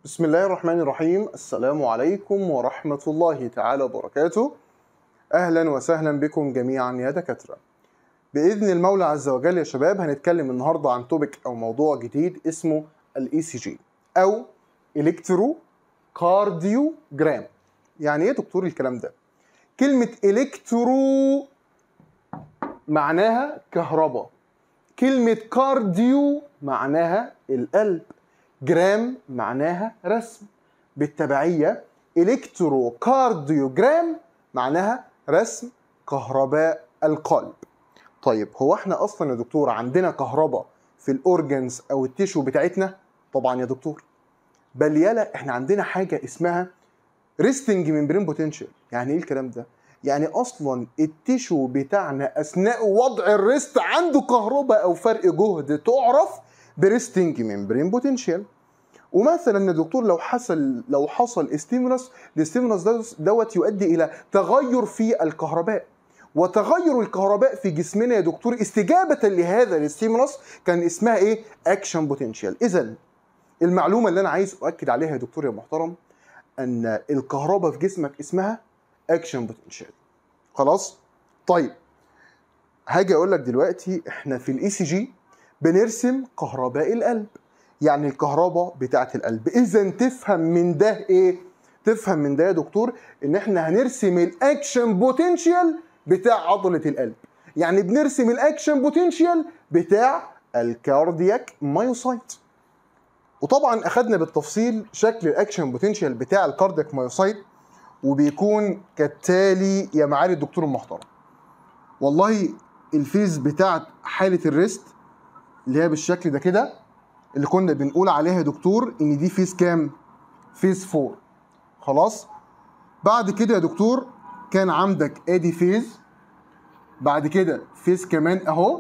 بسم الله الرحمن الرحيم السلام عليكم ورحمة الله تعالى وبركاته أهلا وسهلا بكم جميعا يا دكاترة بإذن المولى عز وجل يا شباب هنتكلم النهاردة عن توبيك أو موضوع جديد اسمه الاي سي جي أو الكترو كارديوجرام يعني ايه دكتور الكلام ده كلمة الكترو معناها كهرباء كلمة كارديو معناها القلب جرام معناها رسم بالتبعية الكترو كارديوجرام معناها رسم كهرباء القلب طيب هو احنا اصلا يا دكتور عندنا كهرباء في الاورجنز او التيشو بتاعتنا طبعا يا دكتور بل يلا احنا عندنا حاجه اسمها ريستنج ممبرين بوتنشال يعني ايه الكلام ده يعني اصلا التيشو بتاعنا اثناء وضع الريست عنده كهرباء او فرق جهد تعرف بريستنج ممبرين بوتنشال ومثلا يا دكتور لو حصل لو حصل استيمولس الاستيمولس دوت يؤدي الى تغير في الكهرباء وتغير الكهرباء في جسمنا يا دكتور استجابه لهذا الاستيمولس كان اسمها ايه اكشن بوتنشال اذا المعلومه اللي انا عايز اؤكد عليها يا دكتور يا محترم ان الكهرباء في جسمك اسمها اكشن بوتنشال خلاص طيب هاجي اقول لك دلوقتي احنا في الاي سي جي بنرسم كهرباء القلب يعني الكهرباء بتاعه القلب اذا تفهم من ده ايه تفهم من ده يا دكتور ان احنا هنرسم الاكشن بوتنشال بتاع عضله القلب يعني بنرسم الاكشن بوتنشال بتاع الكاردياك مايوسايت وطبعا اخدنا بالتفصيل شكل الاكشن بوتنشال بتاع الكاردياك مايوسايت وبيكون كالتالي يا معالي الدكتور المحترم والله الفيز بتاعت حاله الريست اللي هي بالشكل ده كده اللي كنا بنقول عليها يا دكتور ان دي فيز كام فيز 4 خلاص بعد كده يا دكتور كان عندك ادي فيز بعد كده فيز كمان اهو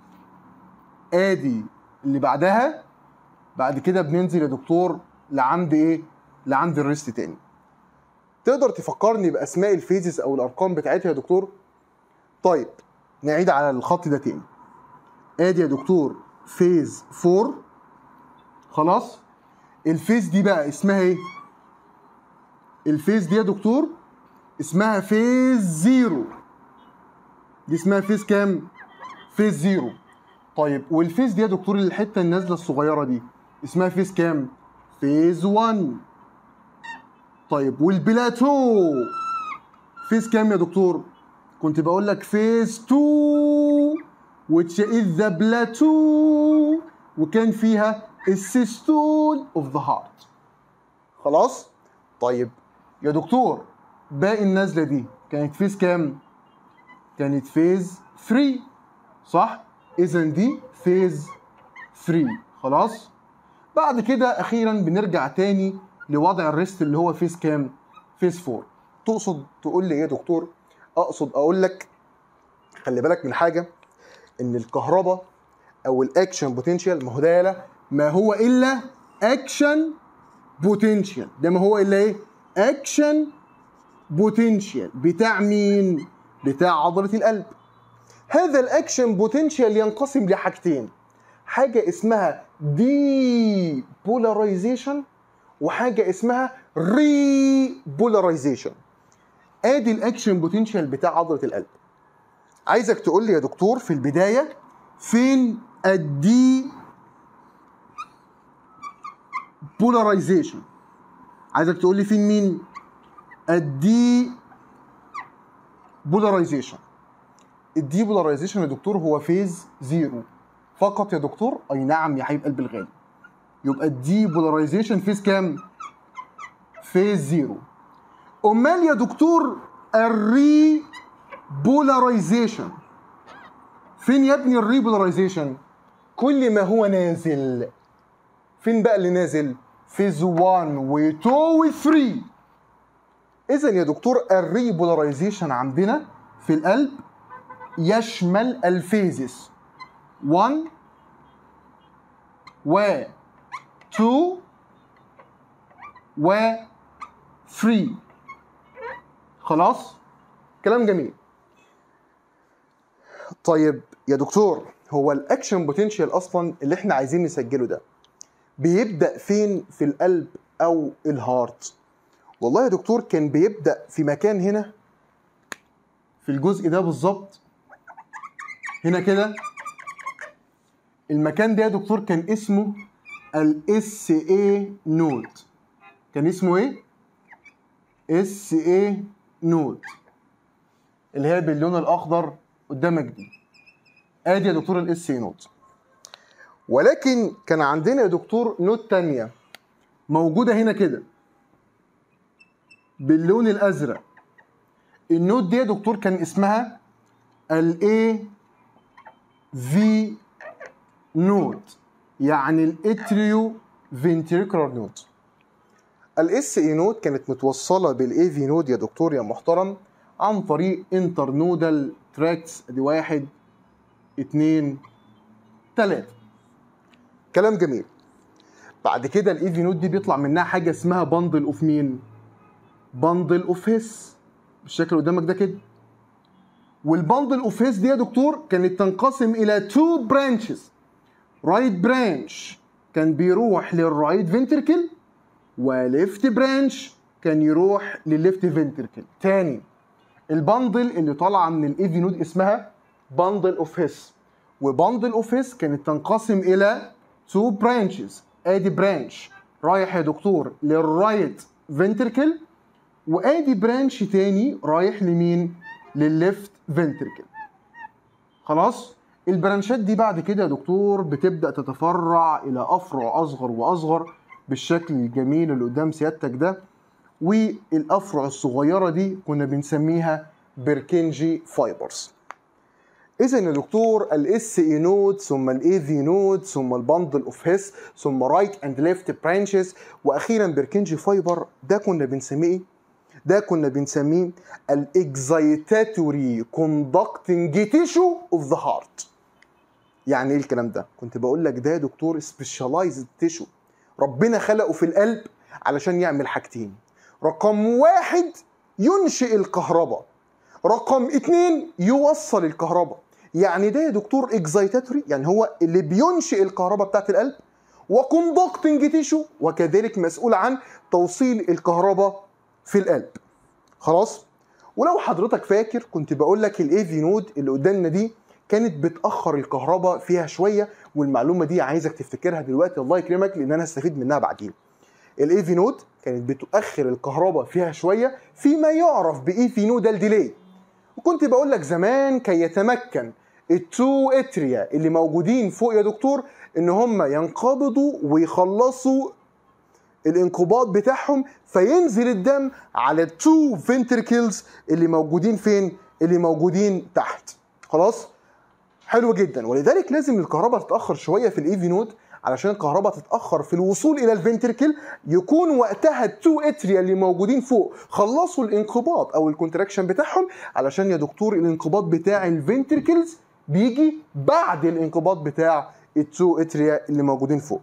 ادي اللي بعدها بعد كده بننزل يا دكتور لعند ايه لعند الريست تاني تقدر تفكرني باسماء الفيزز او الارقام بتاعتها يا دكتور طيب نعيد على الخط ده تاني ادي يا دكتور فيز 4 خلاص الفيز دي بقى اسمها ايه الفيز دي يا دكتور اسمها فيز زيرو دي اسمها فيز كام فيز زيرو طيب والفيز دي يا دكتور الحته النازله الصغيره دي اسمها فيز كام فيز 1 طيب والبلاتو فيز كام يا دكتور كنت بقول لك فيز 2 which is the plateau وكان فيها السيستول اوف ذا هارت خلاص طيب يا دكتور باقي النازله دي كانت فيز كام كانت فيز 3 صح اذا دي فيز 3 خلاص بعد كده اخيرا بنرجع تاني لوضع الريست اللي هو فيز كام فيز 4 تقصد تقول لي ايه يا دكتور اقصد اقول لك خلي بالك من حاجه ان الكهرباء او الاكشن بوتنشال ما هو ده يالا ما هو الا اكشن بوتنشال ده ما هو الا ايه اكشن بوتنشال بتاع مين بتاع عضله القلب هذا الاكشن بوتنشال ينقسم لحاجتين حاجه اسمها دي بولاريزيشن وحاجه اسمها ري بولاريزيشن ادي الاكشن بوتنشال بتاع عضله القلب عايزك تقول لي يا دكتور في البدايه فين الدي بولاريزيشن عايزك تقول لي فين مين الدي بولاريزيشن الدي بولاريزيشن يا دكتور هو فيز زيرو فقط يا دكتور اي نعم يا حبيب قلب الغالي يبقى الدي بولاريزيشن فيز كام فيز زيرو امال يا دكتور الري بولاريزيشن فين يا ابني الري بولاريزيشن كل ما هو نازل فين بقى اللي نازل فيز 1 و2 و3 اذا يا دكتور الري بولاريزيشن عندنا في القلب يشمل الفيزز 1 و 2 و 3 خلاص كلام جميل طيب يا دكتور هو الاكشن بوتنشال اصلا اللي احنا عايزين نسجله ده بيبدا فين في القلب او الهارت والله يا دكتور كان بيبدا في مكان هنا في الجزء ده بالظبط هنا كده المكان ده يا دكتور كان اسمه الاس اي نود كان اسمه ايه اس اي نود اللي هي باللون الاخضر قدامك دي ادي يا دكتور الاس اي نود ولكن كان عندنا يا دكتور نود تانية موجودة هنا كده باللون الازرق النود دي يا دكتور كان اسمها الاي في نود يعني الاتريو فينتريكولار نود الاس اي نود كانت متوصله بالاي في نود يا دكتور يا محترم عن طريق انترنودال تراكس ادي واحد اتنين تلاته كلام جميل بعد كده الاي في نود دي بيطلع منها حاجه اسمها بندل اوف مين بندل اوف هيس بالشكل اللي قدامك ده كده والبندل اوف هيس دي يا دكتور كانت تنقسم الى تو برانشز رايت برانش كان بيروح للرايت فنتركل وليفت برانش كان يروح للليفت فنتركل تاني البندل اللي طالعه من الاي في نود اسمها بندل اوف هيس وبندل اوف هيس كانت تنقسم الى تو برانشز ادي برانش رايح يا دكتور للرايت فنتركل وادي برانش تاني رايح لمين للليفت فنتركل خلاص البرانشات دي بعد كده يا دكتور بتبدا تتفرع الى افرع اصغر واصغر بالشكل الجميل اللي قدام سيادتك ده والافرع الصغيره دي كنا بنسميها بيركنجي فايبرز اذا يا دكتور الاس اي نود ثم الاي في نود ثم البندل اوف هيس ثم رايت اند ليفت برانشز واخيرا بيركنجي فايبر ده كنا بنسميه ايه ده كنا بنسميه الاكزايتاتوري كوندكتنج تيشو اوف ذا هارت يعني ايه الكلام ده كنت بقول لك ده يا دكتور سبيشالايزد تيشو ربنا خلقه في القلب علشان يعمل حاجتين رقم واحد ينشئ الكهرباء رقم اتنين يوصل الكهرباء يعني ده يا دكتور اكزايتاتوري يعني هو اللي بينشئ الكهرباء بتاعت القلب وكوندكتنج تيشو وكذلك مسؤول عن توصيل الكهرباء في القلب خلاص ولو حضرتك فاكر كنت بقول لك الاي في نود اللي قدامنا دي كانت بتاخر الكهرباء فيها شويه والمعلومه دي عايزك تفتكرها دلوقتي الله يكرمك لان انا هستفيد منها بعدين الاي في نود كانت بتؤخر الكهرباء فيها شويه فيما يعرف باي في نودال ديلي وكنت بقول لك زمان كي يتمكن التو اتريا اللي موجودين فوق يا دكتور ان هم ينقبضوا ويخلصوا الانقباض بتاعهم فينزل الدم على التو فنتركلز اللي موجودين فين اللي موجودين تحت خلاص حلو جدا ولذلك لازم الكهرباء تتاخر شويه في الاي في نود علشان الكهرباء تتاخر في الوصول الى الفنتركل يكون وقتها التو اتريا اللي موجودين فوق خلصوا الانقباض او الكونتراكشن بتاعهم علشان يا دكتور الانقباض بتاع الفنتركلز بيجي بعد الانقباض بتاع التو اتريا اللي موجودين فوق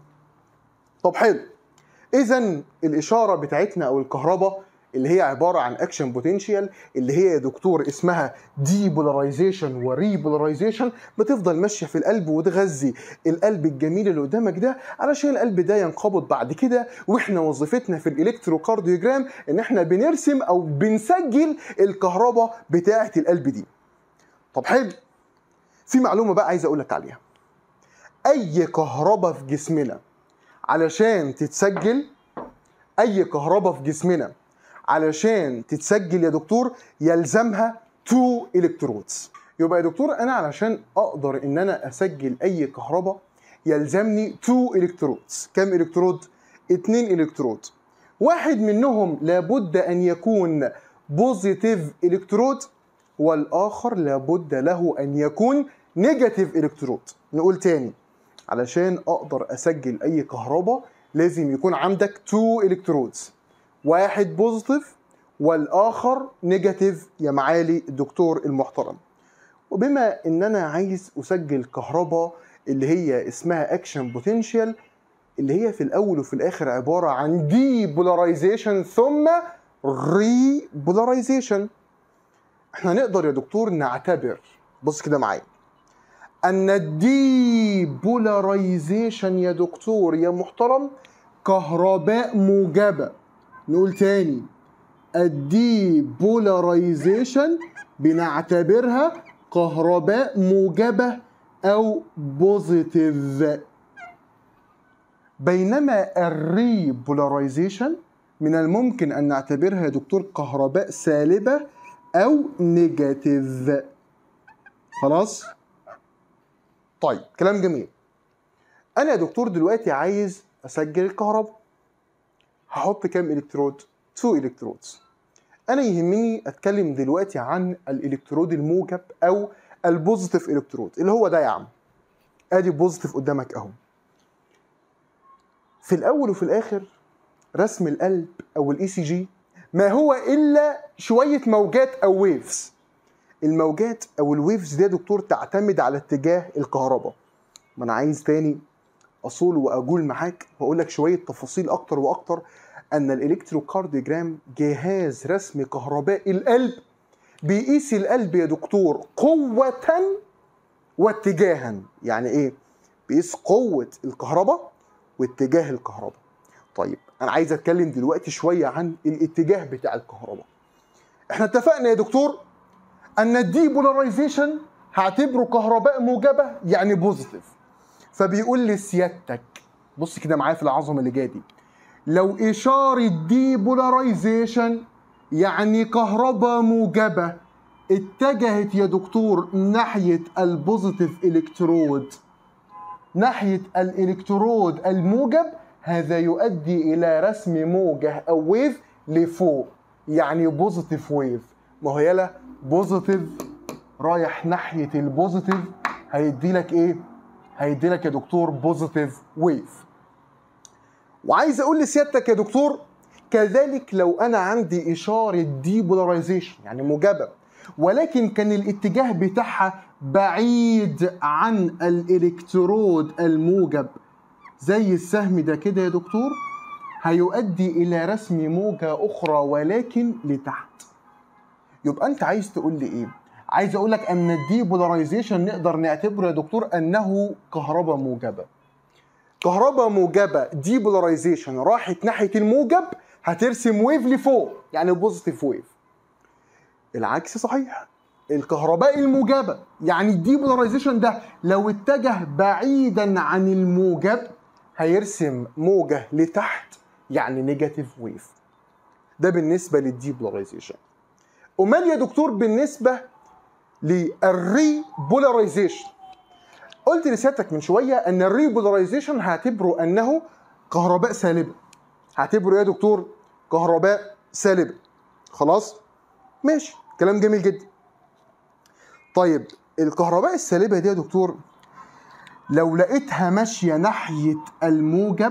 طب حلو اذا الاشاره بتاعتنا او الكهرباء اللي هي عباره عن اكشن بوتنشال اللي هي يا دكتور اسمها ديبولاريزيشن وريبولاريزيشن بتفضل ماشيه في القلب وتغذي القلب الجميل اللي قدامك ده علشان القلب ده ينقبض بعد كده واحنا وظيفتنا في الالكتروكارديوجرام ان احنا بنرسم او بنسجل الكهرباء بتاعه القلب دي طب حلو في معلومه بقى عايز اقول لك عليها اي كهرباء في جسمنا علشان تتسجل اي كهرباء في جسمنا علشان تتسجل يا دكتور يلزمها تو الكترودز يبقى يا دكتور انا علشان اقدر ان انا اسجل اي كهرباء يلزمني تو الكترودز كم الكترود اتنين الكترود واحد منهم لابد ان يكون بوزيتيف الكترود والاخر لابد له ان يكون نيجاتيف الكترود نقول تاني علشان اقدر اسجل اي كهرباء لازم يكون عندك تو الكترودز واحد بوزيتيف والاخر نيجاتيف يا معالي الدكتور المحترم وبما ان انا عايز اسجل كهرباء اللي هي اسمها اكشن بوتنشال اللي هي في الاول وفي الاخر عباره عن دي بولاريزيشن ثم ري بولاريزيشن احنا نقدر يا دكتور نعتبر بص كده معايا ان الدي بولاريزيشن يا دكتور يا محترم كهرباء موجبة نقول تاني الديبولاريزيشن بنعتبرها كهرباء موجبة أو بوزيتيف بينما الريبولاريزيشن من الممكن أن نعتبرها يا دكتور كهرباء سالبة أو نيجاتيف خلاص؟ طيب كلام جميل أنا يا دكتور دلوقتي عايز أسجل الكهرباء هحط كام إلكترود؟ 2 إلكترودز أنا يهمني أتكلم دلوقتي عن الإلكترود الموجب أو البوزيتيف إلكترود اللي هو ده يا عم أدي بوزيتيف قدامك أهو في الأول وفي الآخر رسم القلب او الاي سي جي ما هو الا شويه موجات او ويفز الموجات او الويفز دي يا دكتور تعتمد على اتجاه الكهرباء ما انا عايز تاني اصول واقول معاك واقول لك شويه تفاصيل اكتر واكتر ان الالكتروكارديوجرام جهاز رسم كهربائي القلب بيقيس القلب يا دكتور قوه واتجاها يعني ايه بيقيس قوه الكهرباء واتجاه الكهرباء طيب انا عايز اتكلم دلوقتي شويه عن الاتجاه بتاع الكهرباء احنا اتفقنا يا دكتور ان الديبولاريزيشن هعتبره كهرباء موجبه يعني بوزيتيف فبيقول لي سيادتك بص كده معايا في العظمه اللي جايه دي لو اشاره ديبولاريزيشن يعني كهرباء موجبه اتجهت يا دكتور ناحيه البوزيتيف الكترود ناحيه الالكترود الموجب هذا يؤدي الى رسم موجه او ويف لفوق يعني بوزيتيف ويف ما هو يلا بوزيتيف رايح ناحيه البوزيتيف هيدي لك ايه هيدي لك يا دكتور بوزيتيف ويف وعايز اقول لسيادتك يا دكتور كذلك لو انا عندي اشاره ديبولاريزيشن يعني موجبه ولكن كان الاتجاه بتاعها بعيد عن الالكترود الموجب زي السهم ده كده يا دكتور هيؤدي الى رسم موجة اخرى ولكن لتحت يبقى انت عايز تقول لي ايه عايز اقول لك ان الديبولاريزيشن نقدر نعتبره يا دكتور انه كهرباء موجبه كهرباء موجبه ديبولاريزيشن راحت ناحيه الموجب هترسم ويف لفوق يعني بوزيتيف ويف العكس صحيح الكهرباء الموجبه يعني الديبولاريزيشن ده لو اتجه بعيدا عن الموجب هيرسم موجة لتحت يعني نيجاتيف ويف ده بالنسبة للديبولاريزيشن أمال يا دكتور بالنسبة للريبولاريزيشن قلت لسيادتك من شوية أن الريبولاريزيشن هعتبره أنه كهرباء سالبة هعتبره يا دكتور كهرباء سالبة خلاص ماشي كلام جميل جدا طيب الكهرباء السالبة دي يا دكتور لو لقيتها ماشية ناحية الموجب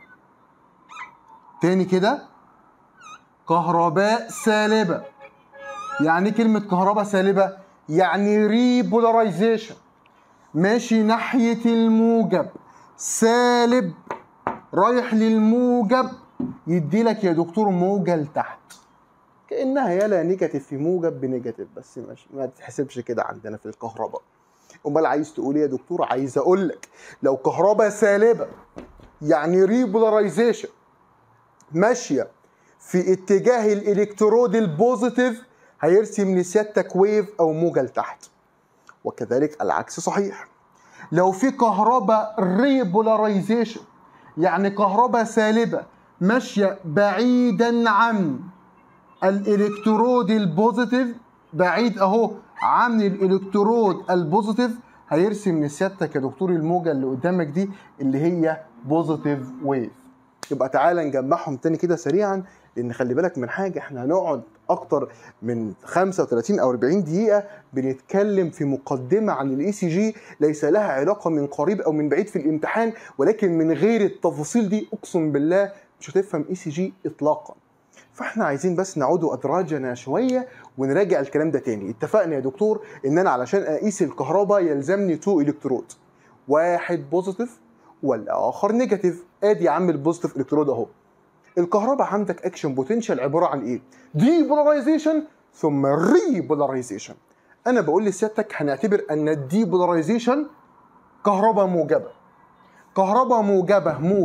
تاني كده كهرباء سالبة يعني كلمة كهرباء سالبة يعني ريبولاريزيشن ماشي ناحية الموجب سالب رايح للموجب يدي لك يا دكتور موجة لتحت كأنها يلا نيجاتيف في موجب بنيجاتيف بس مش ما تتحسبش كده عندنا في الكهرباء امال عايز تقول ايه يا دكتور عايز اقول لك لو كهرباء سالبه يعني ريبولاريزيشن ماشيه في اتجاه الالكترود البوزيتيف هيرسم لسيادتك ويف او موجه لتحت وكذلك العكس صحيح لو في كهرباء ريبولاريزيشن يعني كهرباء سالبه ماشيه بعيدا عن الالكترود البوزيتيف بعيد اهو عن الالكترود البوزيتيف هيرسم لسيادتك يا دكتور الموجه اللي قدامك دي اللي هي بوزيتيف ويف يبقى تعالى نجمعهم تاني كده سريعا لان خلي بالك من حاجه احنا هنقعد اكتر من 35 او 40 دقيقه بنتكلم في مقدمه عن الاي سي جي ليس لها علاقه من قريب او من بعيد في الامتحان ولكن من غير التفاصيل دي اقسم بالله مش هتفهم اي سي جي اطلاقا فاحنا عايزين بس نعود ادراجنا شويه ونراجع الكلام ده تاني اتفقنا يا دكتور ان انا علشان اقيس الكهرباء يلزمني 2 الكترود واحد بوزيتيف والاخر نيجاتيف ادي يا عم البوزيتيف الكترود اهو الكهرباء عندك اكشن بوتنشال عباره عن ايه ديبولاريزيشن ثم ريبولاريزيشن انا بقول لسيادتك هنعتبر ان الديبولاريزيشن كهرباء موجبه كهرباء موجبه موجب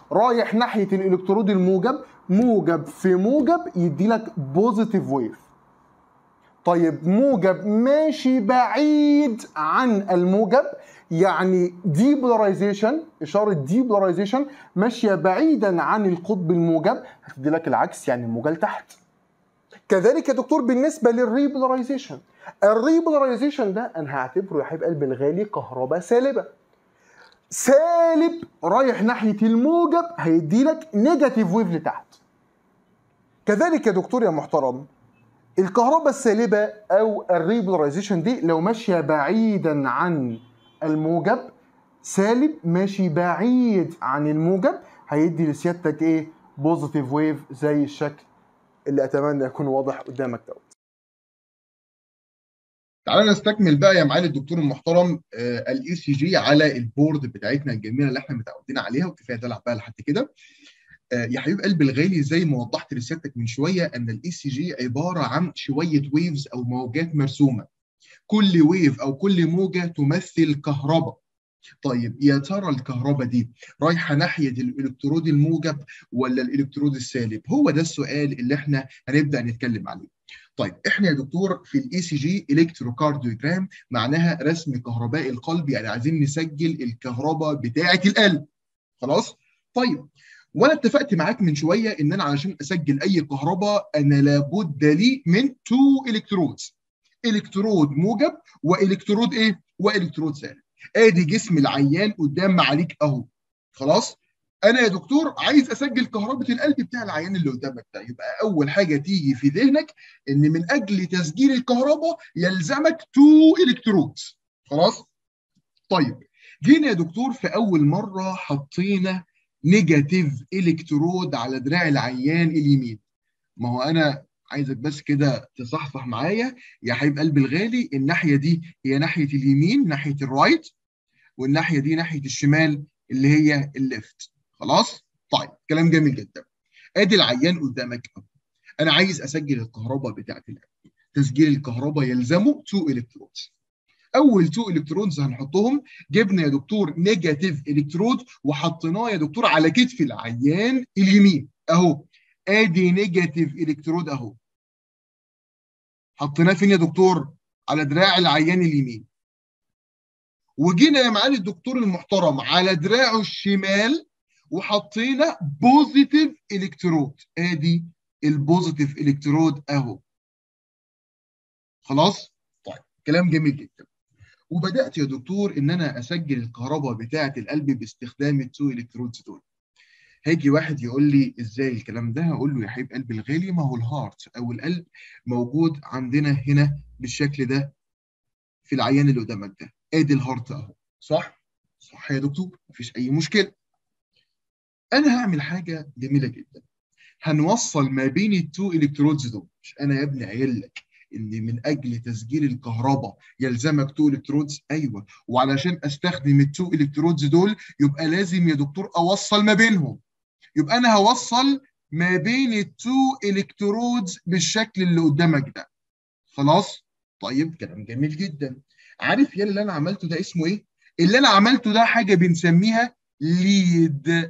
رايح ناحيه الالكترود الموجب موجب في موجب يدي لك بوزيتيف ويف طيب موجب ماشي بعيد عن الموجب يعني ديبولاريزيشن اشاره ديبولاريزيشن ماشيه بعيدا عن القطب الموجب هتدي لك العكس يعني الموجه لتحت كذلك يا دكتور بالنسبه للريبولاريزيشن الريبولاريزيشن ده انا هعتبره يا حبيب قلبي الغالي كهرباء سالبه سالب رايح ناحيه الموجب هيدي لك نيجاتيف ويف لتحت كذلك يا دكتور يا محترم الكهرباء السالبه او الريبولاريزيشن دي لو ماشيه بعيدا عن الموجب سالب ماشي بعيد عن الموجب هيدي لسيادتك ايه بوزيتيف ويف زي الشكل اللي اتمنى يكون واضح قدامك دوت تعالى نستكمل بقى يا معالي الدكتور المحترم الاي سي جي على البورد بتاعتنا الجميله اللي احنا متعودين عليها وكفايه دلع بقى لحد كده آه يا حبيب قلبي الغالي زي ما وضحت لسيادتك من شويه ان الاي سي جي عباره عن شويه ويفز او موجات مرسومه كل ويف او كل موجه تمثل كهرباء طيب يا ترى الكهرباء دي رايحه ناحيه الالكترود الموجب ولا الالكترود السالب هو ده السؤال اللي احنا هنبدا نتكلم عليه طيب احنا يا دكتور في الاي سي جي الكتروكارديوجرام معناها رسم كهربائي القلب يعني عايزين نسجل الكهرباء بتاعه القلب خلاص طيب وانا اتفقت معاك من شويه ان انا علشان اسجل اي كهرباء انا لابد لي من تو الكترودز الكترود موجب والكترود ايه والكترود سالب ادي جسم العيان قدام معاليك اهو خلاص انا يا دكتور عايز اسجل كهرباء القلب بتاع العيان اللي قدامك ده يبقى اول حاجه تيجي في ذهنك ان من اجل تسجيل الكهرباء يلزمك تو الكترودز خلاص طيب جينا يا دكتور في اول مره حطينا نيجاتيف الكترود على دراع العيان اليمين ما هو انا عايزك بس كده تصحصح معايا يا حبيب قلبي الغالي الناحيه دي هي ناحيه اليمين ناحيه الرايت والناحيه دي ناحيه الشمال اللي هي الليفت خلاص طيب كلام جميل جدا ادي العيان قدامك انا عايز اسجل الكهرباء بتاعت القلب تسجيل الكهرباء يلزمه تو الكترودز اول تو الكترونز هنحطهم جبنا يا دكتور نيجاتيف الكترود وحطيناه يا دكتور على كتف العيان اليمين اهو ادي نيجاتيف الكترود اهو حطيناه فين يا دكتور على دراع العيان اليمين وجينا يا معالي الدكتور المحترم على دراعه الشمال وحطينا بوزيتيف الكترود ادي البوزيتيف الكترود اهو خلاص طيب كلام جميل جدا وبدات يا دكتور ان انا اسجل الكهرباء بتاعه القلب باستخدام التو الكترودز دول هيجي واحد يقول لي ازاي الكلام ده هقول له يا حبيب قلبي الغالي ما هو الهارت او القلب موجود عندنا هنا بالشكل ده في العيان اللي قدامك ده ادي الهارت اهو صح صح يا دكتور مفيش اي مشكله انا هعمل حاجه جميله جدا هنوصل ما بين التو الكترودز دول مش انا يا ابني قايل لك ان من اجل تسجيل الكهرباء يلزمك تو الكترودز ايوه وعلشان استخدم التو الكترودز دول يبقى لازم يا دكتور اوصل ما بينهم يبقى انا هوصل ما بين التو الكترودز بالشكل اللي قدامك ده خلاص طيب كلام جميل جدا عارف يا اللي انا عملته ده اسمه ايه اللي انا عملته ده حاجه بنسميها ليد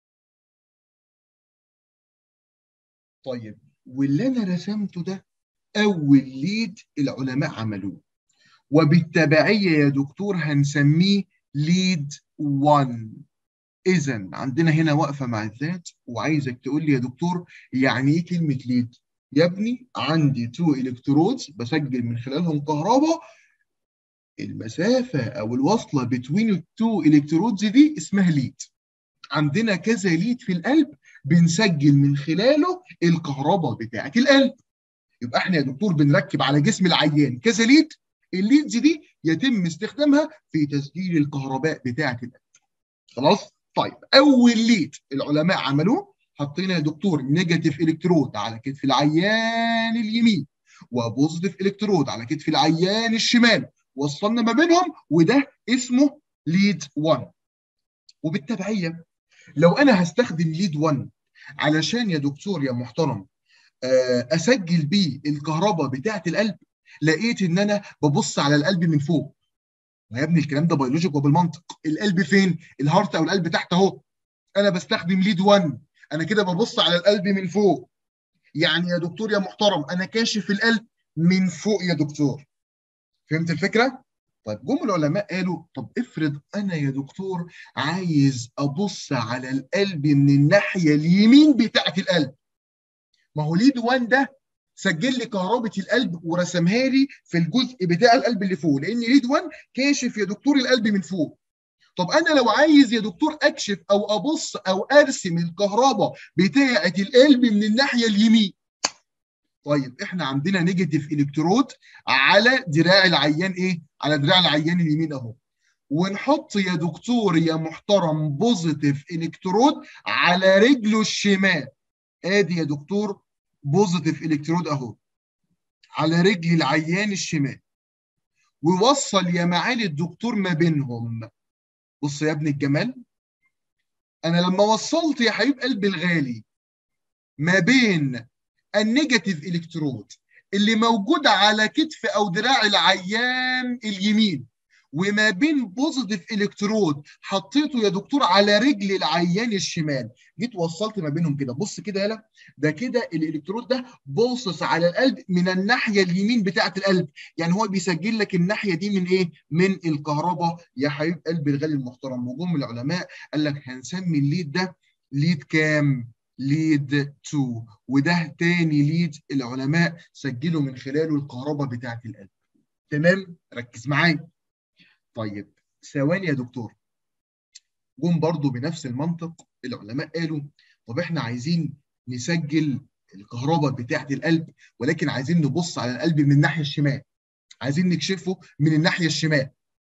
طيب واللي انا رسمته ده اول ليد العلماء عملوه وبالتبعيه يا دكتور هنسميه ليد 1 اذا عندنا هنا واقفه مع الذات وعايزك تقول لي يا دكتور يعني ايه كلمه ليد يا ابني عندي تو الكترودز بسجل من خلالهم كهرباء المسافه او الوصله بين التو الكترودز دي اسمها ليد عندنا كذا ليد في القلب بنسجل من خلاله الكهرباء بتاعه القلب يبقى احنا يا دكتور بنركب على جسم العيان كذا ليد الليدز دي يتم استخدامها في تسجيل الكهرباء بتاعه القلب خلاص طيب اول ليد العلماء عملوه حطينا يا دكتور نيجاتيف الكترود على كتف العيان اليمين وبوزيتيف الكترود على كتف العيان الشمال وصلنا ما بينهم وده اسمه ليد 1 وبالتبعيه لو انا هستخدم ليد 1 علشان يا دكتور يا محترم اسجل بيه الكهرباء بتاعه القلب لقيت ان انا ببص على القلب من فوق يا ابني الكلام ده بيولوجيك وبالمنطق القلب فين الهارت او القلب تحت اهو انا بستخدم ليد 1 انا كده ببص على القلب من فوق يعني يا دكتور يا محترم انا كاشف القلب من فوق يا دكتور فهمت الفكره طيب جم العلماء قالوا طب افرض انا يا دكتور عايز ابص على القلب من الناحيه اليمين بتاعه القلب ما هو ليد 1 ده سجل لي كهربة القلب ورسمها لي في الجزء بتاع القلب اللي فوق لان ليد 1 كاشف يا دكتور القلب من فوق طب انا لو عايز يا دكتور اكشف او ابص او ارسم الكهرباء بتاعه القلب من الناحيه اليمين طيب احنا عندنا نيجاتيف الكترود على دراع العيان ايه على دراع العيان اليمين اهو ونحط يا دكتور يا محترم بوزيتيف الكترود على رجله الشمال ادي يا دكتور بوزيتيف الكترود اهو على رجل العيان الشمال ووصل يا معالي الدكتور ما بينهم بص يا ابن الجمال انا لما وصلت يا حبيب قلبي الغالي ما بين النيجاتيف الكترود اللي موجود على كتف او دراع العيان اليمين وما بين بوزيتيف الكترود حطيته يا دكتور على رجل العيان الشمال جيت وصلت ما بينهم كده بص كده يالا ده كده الالكترود ده باصص على القلب من الناحيه اليمين بتاعه القلب يعني هو بيسجل لك الناحيه دي من ايه من الكهرباء يا حبيب قلبي الغالي المحترم وجم العلماء قال لك هنسمي الليد ده ليد كام ليد 2 وده تاني ليد العلماء سجلوا من خلاله الكهرباء بتاعه القلب تمام ركز معايا طيب ثواني يا دكتور جم برضو بنفس المنطق العلماء قالوا طب احنا عايزين نسجل الكهرباء بتاعه القلب ولكن عايزين نبص على القلب من الناحيه الشمال عايزين نكشفه من الناحيه الشمال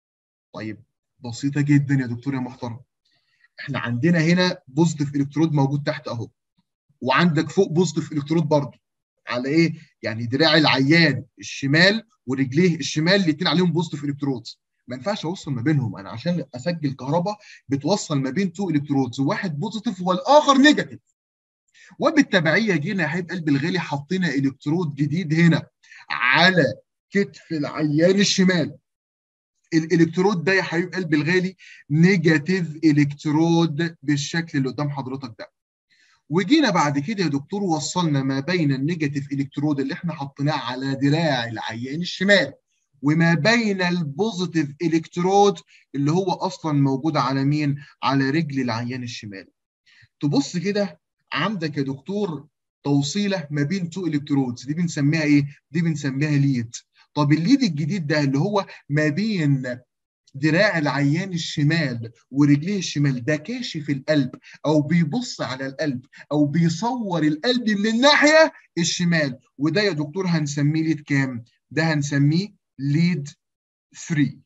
طيب بسيطه جدا يا دكتور يا محترم احنا عندنا هنا بوزيتيف الكترود موجود تحت اهو وعندك فوق بوزيتيف الكترود برضه على ايه يعني دراع العيان الشمال ورجليه الشمال الاثنين عليهم بوزيتيف الكترودز ما ينفعش اوصل ما بينهم انا عشان اسجل كهرباء بتوصل ما بين تو الكترودز واحد بوزيتيف والاخر نيجاتيف وبالتبعيه جينا يا حبيب قلب الغالي حطينا الكترود جديد هنا على كتف العيان الشمال الالكترود ده يا حبيب قلب الغالي نيجاتيف الكترود بالشكل اللي قدام حضرتك ده وجينا بعد كده يا دكتور وصلنا ما بين النيجاتيف الكترود اللي احنا حطيناه على دراع العيان الشمال وما بين البوزيتيف الكترود اللي هو اصلا موجود على مين على رجل العيان الشمال تبص كده عندك يا دكتور توصيله ما بين تو الكترودز دي بنسميها ايه دي بنسميها ليد طب الليد الجديد ده اللي هو ما بين دراع العيان الشمال ورجليه الشمال ده كاشف القلب او بيبص على القلب او بيصور القلب من الناحيه الشمال وده يا دكتور هنسميه ليد كام ده هنسميه ليد 3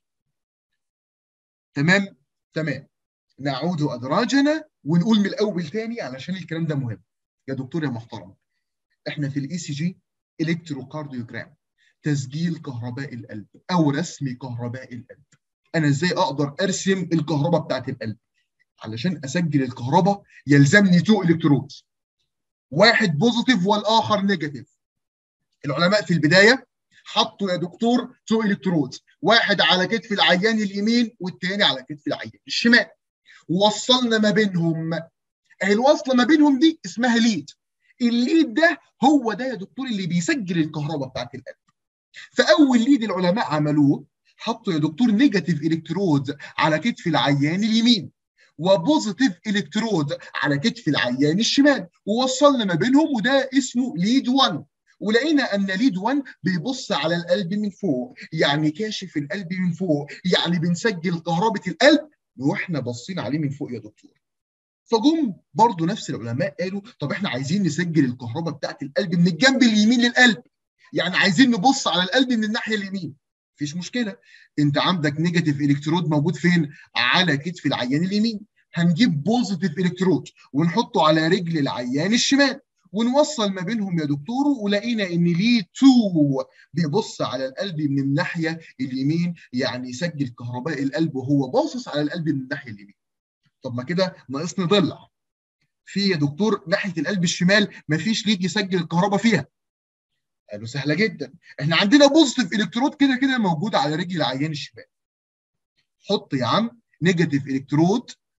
تمام تمام نعود ادراجنا ونقول من الاول تاني علشان الكلام ده مهم يا دكتور يا محترم احنا في الاي سي جي الكتروكارديوجرام تسجيل كهرباء القلب او رسم كهرباء القلب انا ازاي اقدر ارسم الكهرباء بتاعت القلب علشان اسجل الكهرباء يلزمني تو الكترودز واحد بوزيتيف والاخر نيجاتيف العلماء في البدايه حطوا يا دكتور تو الكترودز واحد على كتف العيان اليمين والتاني على كتف العيان الشمال ووصلنا ما بينهم الوصله ما بينهم دي اسمها ليد الليد ده هو ده يا دكتور اللي بيسجل الكهرباء بتاعت القلب فاول ليد العلماء عملوه حطوا يا دكتور نيجاتيف الكترود على كتف العيان اليمين وبوزيتيف الكترود على كتف العيان الشمال ووصلنا ما بينهم وده اسمه ليد 1 ولقينا ان ليد 1 بيبص على القلب من فوق يعني كاشف القلب من فوق يعني بنسجل كهربة القلب واحنا باصين عليه من فوق يا دكتور فجم برضو نفس العلماء قالوا طب احنا عايزين نسجل الكهرباء بتاعت القلب من الجنب اليمين للقلب يعني عايزين نبص على القلب من الناحيه اليمين مفيش مشكله انت عندك نيجاتيف الكترود موجود فين على كتف العيان اليمين هنجيب بوزيتيف الكترود ونحطه على رجل العيان الشمال ونوصل ما بينهم يا دكتور ولقينا ان ليه 2 بيبص على القلب من الناحيه اليمين يعني يسجل كهرباء القلب وهو باصص على القلب من الناحيه اليمين طب ما كده ناقصني ضلع في يا دكتور ناحيه القلب الشمال مفيش ليد يسجل الكهرباء فيها قالوا سهله جدا احنا عندنا بوزيتيف الكترود كده كده موجود على رجل العيان الشمال حط يا عم نيجاتيف الكترود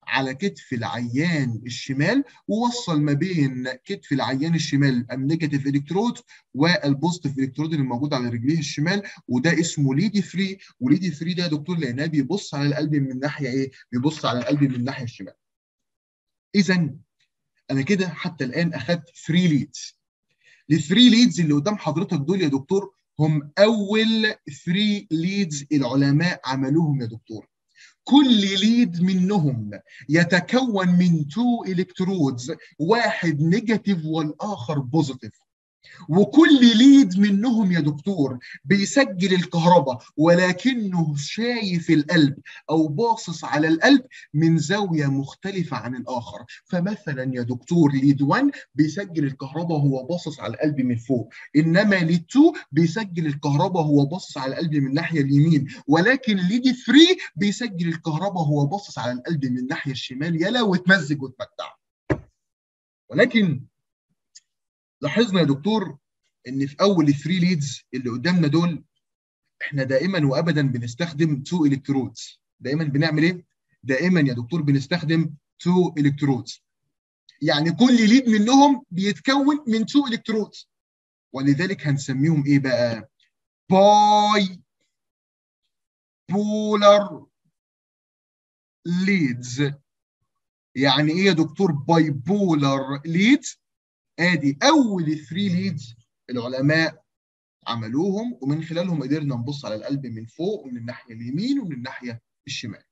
على كتف العيان الشمال ووصل ما بين كتف العيان الشمال النيجاتيف الكترود والبوزيتيف الكترود اللي موجود على رجليه الشمال وده اسمه ليدي فري وليدي فري ده يا دكتور لانها بيبص على القلب من ناحيه ايه؟ بيبص على القلب من الناحيه الشمال. اذا انا كده حتى الان اخذت 3 ليدز. الثري ليدز اللي قدام حضرتك دول يا دكتور هم اول 3 ليدز العلماء عملوهم يا دكتور. كل ليد منهم يتكون من تو الكترودز واحد نيجاتيف والاخر بوزيتيف وكل ليد منهم يا دكتور بيسجل الكهرباء ولكنه شايف القلب او باصص على القلب من زاويه مختلفه عن الاخر فمثلا يا دكتور ليد 1 بيسجل الكهرباء وهو باصص على القلب من فوق انما ليد 2 بيسجل الكهرباء وهو باصص على القلب من الناحيه اليمين ولكن ليد 3 بيسجل الكهرباء وهو باصص على القلب من الناحيه الشمال يلا وتمزج وتمتع ولكن لاحظنا يا دكتور ان في اول 3 ليدز اللي قدامنا دول احنا دائما وابدا بنستخدم 2 الكترودز دائما بنعمل ايه دائما يا دكتور بنستخدم 2 الكترودز يعني كل ليد منهم بيتكون من 2 الكترودز ولذلك هنسميهم ايه بقى باي بولار ليدز يعني ايه يا دكتور باي بولار ليدز ادي اول 3 ليدز العلماء عملوهم ومن خلالهم قدرنا نبص على القلب من فوق ومن الناحيه اليمين ومن الناحيه الشمال.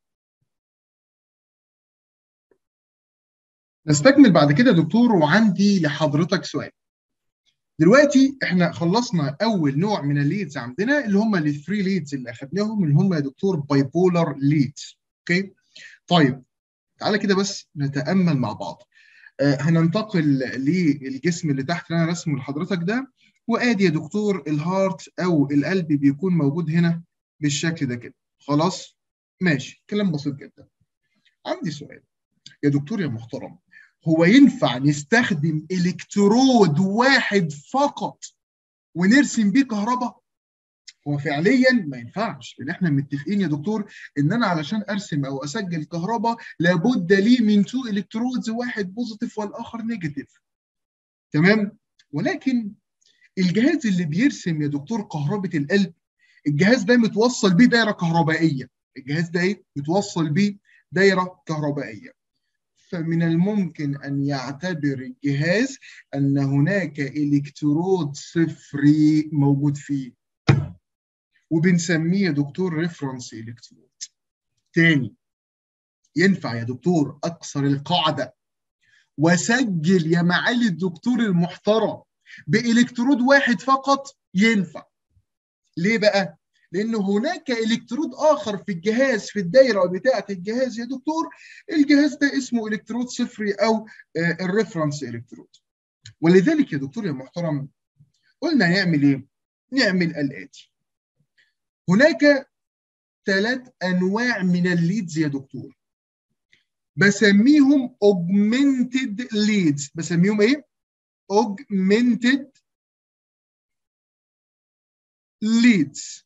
نستكمل بعد كده دكتور وعندي لحضرتك سؤال. دلوقتي احنا خلصنا اول نوع من الليدز عندنا اللي هم الثري ليدز اللي اخذناهم اللي هم يا دكتور باي بولار ليدز. اوكي؟ طيب تعالى كده بس نتامل مع بعض. هننتقل للجسم اللي تحت اللي انا رسمه لحضرتك ده وادي يا دكتور الهارت او القلب بيكون موجود هنا بالشكل ده كده خلاص ماشي كلام بسيط جدا عندي سؤال يا دكتور يا محترم هو ينفع نستخدم الكترود واحد فقط ونرسم بيه كهرباء هو فعليا ما ينفعش لان احنا متفقين يا دكتور ان انا علشان ارسم او اسجل كهرباء لابد لي من تو الكترودز واحد بوزيتيف والاخر نيجاتيف تمام ولكن الجهاز اللي بيرسم يا دكتور كهرباء القلب الجهاز ده متوصل بيه دايره كهربائيه الجهاز ده ايه متوصل بيه دايره كهربائيه فمن الممكن ان يعتبر الجهاز ان هناك الكترود صفري موجود فيه وبنسميه يا دكتور ريفرنس الكترود تاني ينفع يا دكتور اكسر القاعده واسجل يا معالي الدكتور المحترم بالكترود واحد فقط ينفع ليه بقى لان هناك الكترود اخر في الجهاز في الدايره بتاعه الجهاز يا دكتور الجهاز ده اسمه الكترود صفري او الريفرنس الكترود ولذلك يا دكتور يا محترم قلنا نعمل ايه نعمل الاتي هناك ثلاث انواع من الليدز يا دكتور بسميهم augmented leads بسميهم ايه augmented leads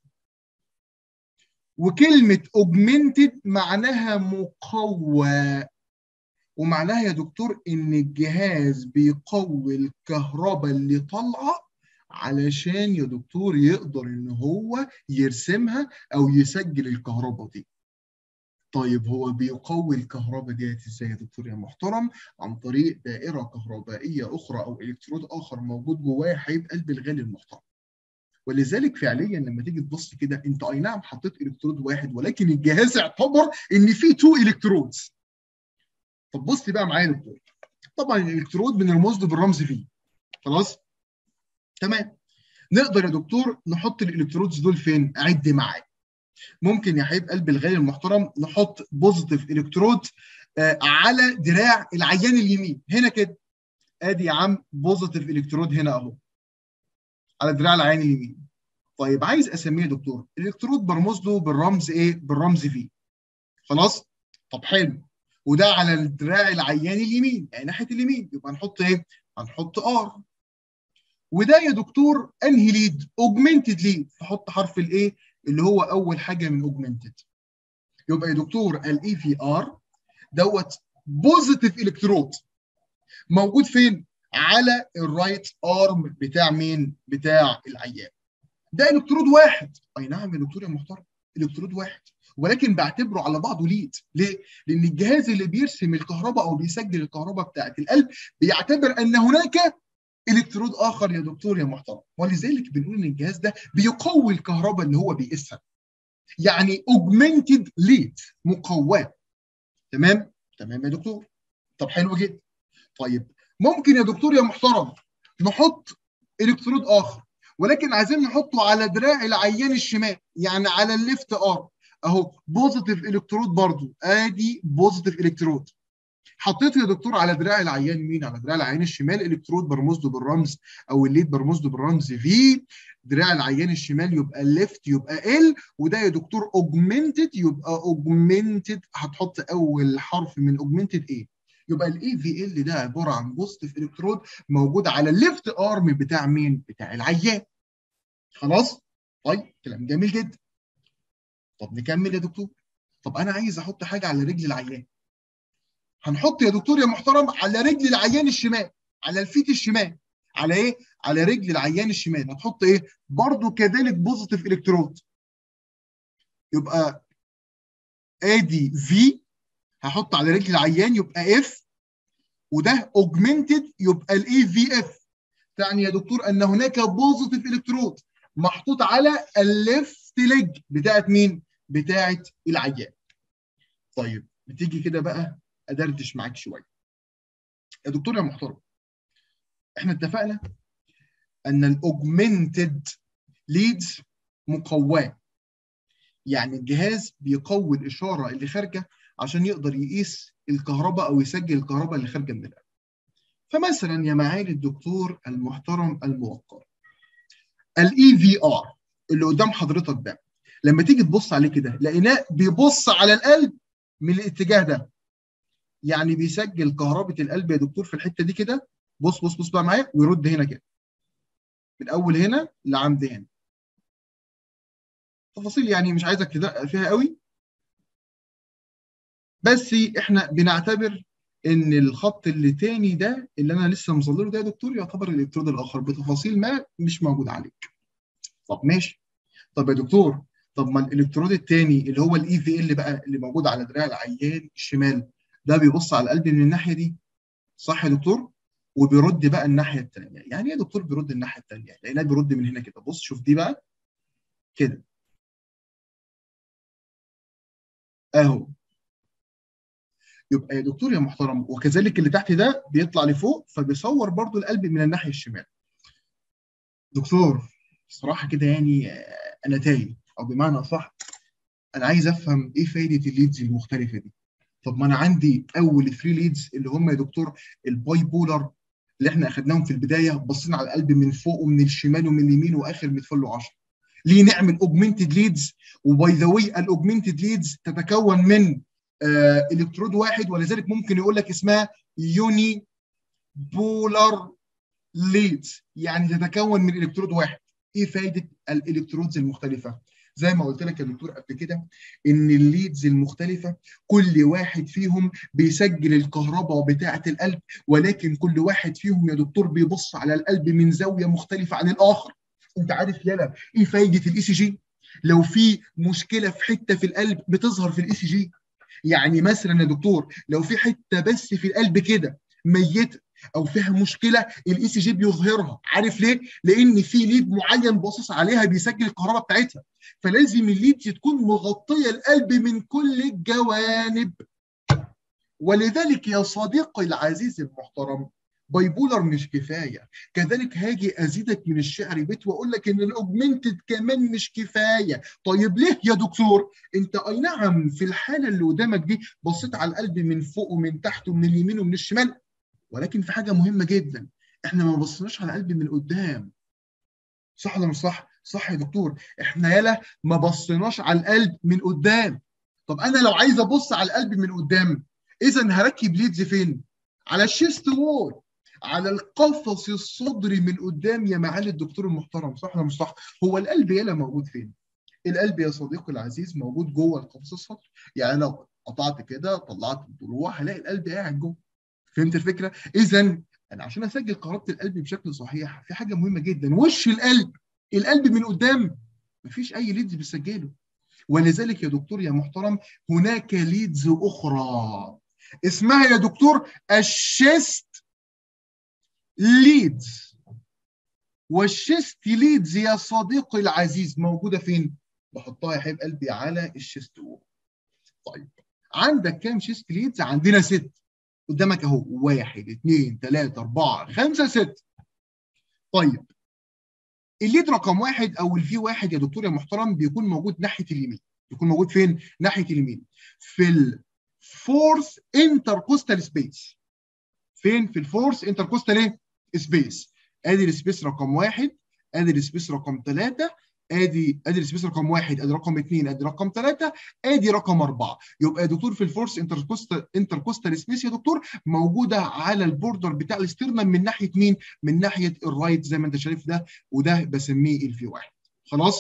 وكلمة augmented معناها مقوى ومعناها يا دكتور ان الجهاز بيقوي الكهرباء اللي طالعه علشان يا دكتور يقدر ان هو يرسمها او يسجل الكهرباء دي طيب هو بيقوي الكهرباء ديت ازاي يا دكتور يا محترم عن طريق دائره كهربائيه اخرى او الكترود اخر موجود جواها هيبقى قلب الغالي المحترم ولذلك فعليا لما تيجي تبص كده انت اي نعم حطيت الكترود واحد ولكن الجهاز اعتبر ان في تو الكترودز طب بص بقى معايا يا دكتور طبعا الالكترود بنرمز له بالرمز في خلاص تمام نقدر يا دكتور نحط الالكترودز دول فين عد معايا ممكن يا حبيب قلب الغالي المحترم نحط بوزيتيف الكترود آه على دراع العيان اليمين هنا كده ادي يا عم بوزيتيف الكترود هنا اهو على دراع العيان اليمين طيب عايز اسميه يا دكتور الالكترود برمز له بالرمز ايه بالرمز في خلاص طب حلو وده على الدراع العيان اليمين يعني ناحيه اليمين يبقى هنحط ايه هنحط ار وده يا دكتور انهي ليد اوجمنتد ليد فحط حرف الايه اللي هو اول حاجه من اوجمنتد يبقى يا دكتور الاي في ار دوت بوزيتيف الكترود موجود فين على الرايت ارم بتاع مين بتاع العيان ده الكترود واحد اي نعم يا دكتور يا محترم الكترود واحد ولكن بعتبره على بعضه ليد ليه لان الجهاز اللي بيرسم الكهرباء او بيسجل الكهرباء بتاعه القلب بيعتبر ان هناك الكترود اخر يا دكتور يا محترم ولذلك بنقول ان الجهاز ده بيقوي الكهرباء اللي هو بيقيسها يعني اوجمنتد ليد مقواه تمام تمام يا دكتور طب حلو جدا طيب ممكن يا دكتور يا محترم نحط الكترود اخر ولكن عايزين نحطه على دراع العيان الشمال يعني على الليفت ارم اهو بوزيتيف الكترود برضو ادي بوزيتيف الكترود حطيته يا دكتور على دراع العيان مين على دراع العيان الشمال الكترود برمز له بالرمز او الليد برمز له بالرمز في دراع العيان الشمال يبقى ليفت يبقى ال وده يا دكتور اوجمنتد يبقى اوجمنتد هتحط اول حرف من اوجمنتد ايه يبقى الاي في ال ده عباره عن بوزيتيف الكترود موجود على الليفت ارم بتاع مين بتاع العيان خلاص طيب كلام جميل جدا طب نكمل يا دكتور طب انا عايز احط حاجه على رجل العيان هنحط يا دكتور يا محترم على رجل العيان الشمال على الفيت الشمال على ايه على رجل العيان الشمال هتحط ايه برضو كذلك بوزيتيف الكترود يبقى ادي في هحط على رجل العيان يبقى اف وده اوجمنتد يبقى الاي في اف تعني يا دكتور ان هناك بوزيتيف الكترود محطوط على الليفت ليج بتاعت مين بتاعت العيان طيب بتيجي كده بقى ادردش معاك شويه يا دكتور يا محترم احنا اتفقنا ان الاوجمنتد ليدز مقواه يعني الجهاز بيقوي الاشاره اللي خارجه عشان يقدر يقيس الكهرباء او يسجل الكهرباء اللي خارجه من القلب فمثلا يا معالي الدكتور المحترم الموقر الاي في ار اللي قدام حضرتك ده لما تيجي تبص عليه كده لقيناه بيبص على القلب من الاتجاه ده يعني بيسجل كهربة القلب يا دكتور في الحته دي كده بص بص بص بقى معايا ويرد هنا كده من اول هنا لعند هنا تفاصيل يعني مش عايزك تدقق فيها قوي بس احنا بنعتبر ان الخط اللي تاني ده اللي انا لسه مظلله ده يا دكتور يعتبر الالكترود الاخر بتفاصيل ما مش موجود عليك طب ماشي طب يا دكتور طب ما الالكترود الثاني اللي هو الاي في ال بقى اللي موجود على دراع العيان الشمال ده بيبص على القلب من الناحيه دي صح يا دكتور وبيرد بقى الناحيه الثانيه يعني ايه يا دكتور بيرد الناحيه الثانيه لقيناه بيرد من هنا كده بص شوف دي بقى كده اهو يبقى يا دكتور يا محترم وكذلك اللي تحت ده بيطلع لفوق فبيصور برضو القلب من الناحيه الشمال دكتور بصراحه كده يعني انا تايه او بمعنى اصح انا عايز افهم ايه فايده الليدز المختلفه دي طب ما انا عندي اول 3 ليدز اللي هم يا دكتور الباي بولر اللي احنا اخدناهم في البدايه بصينا على القلب من فوق ومن الشمال ومن اليمين واخر متفل له 10 ليه نعمل اوجمنتد ليدز وباي ذا واي الاوجمنتد ليدز تتكون من آه الكترود واحد ولذلك ممكن يقول لك اسمها يوني بولار ليدز يعني تتكون من الكترود واحد ايه فائده الالكترودز المختلفه زي ما قلت لك يا دكتور قبل كده ان الليدز المختلفه كل واحد فيهم بيسجل الكهرباء بتاعه القلب ولكن كل واحد فيهم يا دكتور بيبص على القلب من زاويه مختلفه عن الاخر انت عارف يالا ايه فايده الاي سي جي لو في مشكله في حته في القلب بتظهر في الاي سي جي يعني مثلا يا دكتور لو في حته بس في القلب كده ميته او فيها مشكله الاي سي جي بيظهرها عارف ليه لان في ليد معين باصص عليها بيسجل الكهرباء بتاعتها فلازم الليد تكون مغطيه القلب من كل الجوانب ولذلك يا صديقي العزيز المحترم بايبولر مش كفايه كذلك هاجي ازيدك من الشعر بيت واقول لك ان الاوجمنتد كمان مش كفايه طيب ليه يا دكتور انت اي نعم في الحاله اللي قدامك دي بصيت على القلب من فوق ومن تحت ومن اليمين ومن الشمال ولكن في حاجه مهمه جدا احنا ما بصيناش على القلب من قدام صح ولا مش صح صح يا دكتور احنا يالا ما بصيناش على القلب من قدام طب انا لو عايز ابص على القلب من قدام اذا هركب ليدز فين على الشيست وول على القفص الصدري من قدام يا معالي الدكتور المحترم صح ولا مش صح هو القلب يالا موجود فين القلب يا صديقي العزيز موجود جوه القفص الصدري يعني لو قطعت كده طلعت الضلوع هلاقي القلب قاعد جوه فهمت الفكره؟ اذا انا عشان اسجل كهربه القلب بشكل صحيح في حاجه مهمه جدا وش القلب القلب من قدام مفيش اي ليدز بتسجله ولذلك يا دكتور يا محترم هناك ليدز اخرى اسمها يا دكتور الشيست ليدز والشيست ليدز يا صديقي العزيز موجوده فين؟ بحطها يا حبيب قلبي على الشيست وول. طيب عندك كام شيست ليدز؟ عندنا ست قدامك اهو واحد اثنين ثلاثة أربعة خمسة ست. طيب الليد رقم واحد أو الفي واحد يا دكتور يا محترم بيكون موجود ناحية اليمين. بيكون موجود فين؟ ناحية اليمين. في الفورث انتركوستال سبيس. فين؟ في الفورث انتركوستال ايه؟ سبيس. ادي السبيس رقم واحد ادي السبيس رقم ثلاثة ادي ادي السبيس رقم واحد ادي رقم اثنين ادي رقم ثلاثه ادي رقم اربعه يبقى يا دكتور في الفورس انتركوستال انتركوستال سبيس يا دكتور موجوده على البوردر بتاع الاسترنم من ناحيه مين؟ من ناحيه الرايت زي ما انت شايف ده وده بسميه الفي واحد خلاص؟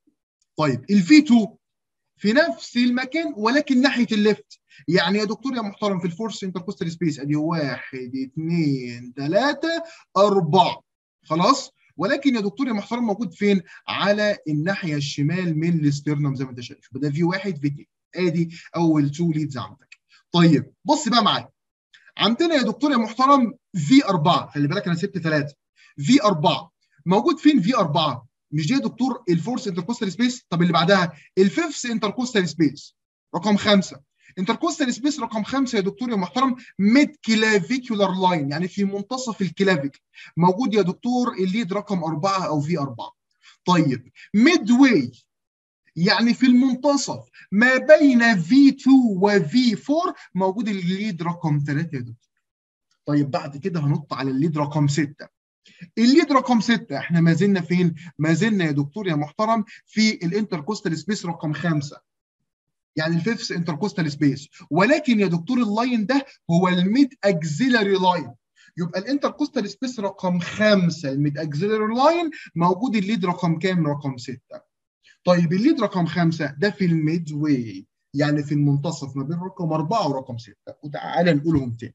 طيب الفي 2 في نفس المكان ولكن ناحيه الليفت يعني يا دكتور يا محترم في الفورس انتركوستال سبيس ادي واحد اثنين ثلاثه اربعه خلاص؟ ولكن يا دكتور يا محترم موجود فين؟ على الناحيه الشمال من الاسترنم زي ما انت شايف ده في واحد في اثنين ادي اول تو ليدز عندك. طيب بص بقى معايا عندنا يا دكتور يا محترم في 4 خلي بالك انا سبت ثلاثه في 4 موجود فين في 4 مش دي يا دكتور الفورس انتركوستال سبيس طب اللي بعدها الفيفث انتركوستال سبيس رقم خمسه انتركوستال سبيس رقم خمسه يا دكتور يا محترم ميد كلافيكولار لاين يعني في منتصف الكلافيك موجود يا دكتور الليد رقم اربعه او في اربعه. طيب ميد واي يعني في المنتصف ما بين في 2 وفي 4 موجود الليد رقم 3 يا دكتور. طيب بعد كده هنط على الليد رقم 6 الليد رقم 6 احنا ما زلنا فين؟ ما زلنا يا دكتور يا محترم في الانتركوستال سبيس رقم 5 يعني الفيفث انتركوستال سبيس ولكن يا دكتور اللاين ده هو الميد اكزيلاري لاين يبقى الانتركوستال سبيس رقم خمسه الميد اكزيلاري لاين موجود الليد رقم كام؟ رقم سته. طيب الليد رقم خمسه ده في الميد واي يعني في المنتصف ما بين رقم اربعه ورقم سته وتعالى نقولهم تاني.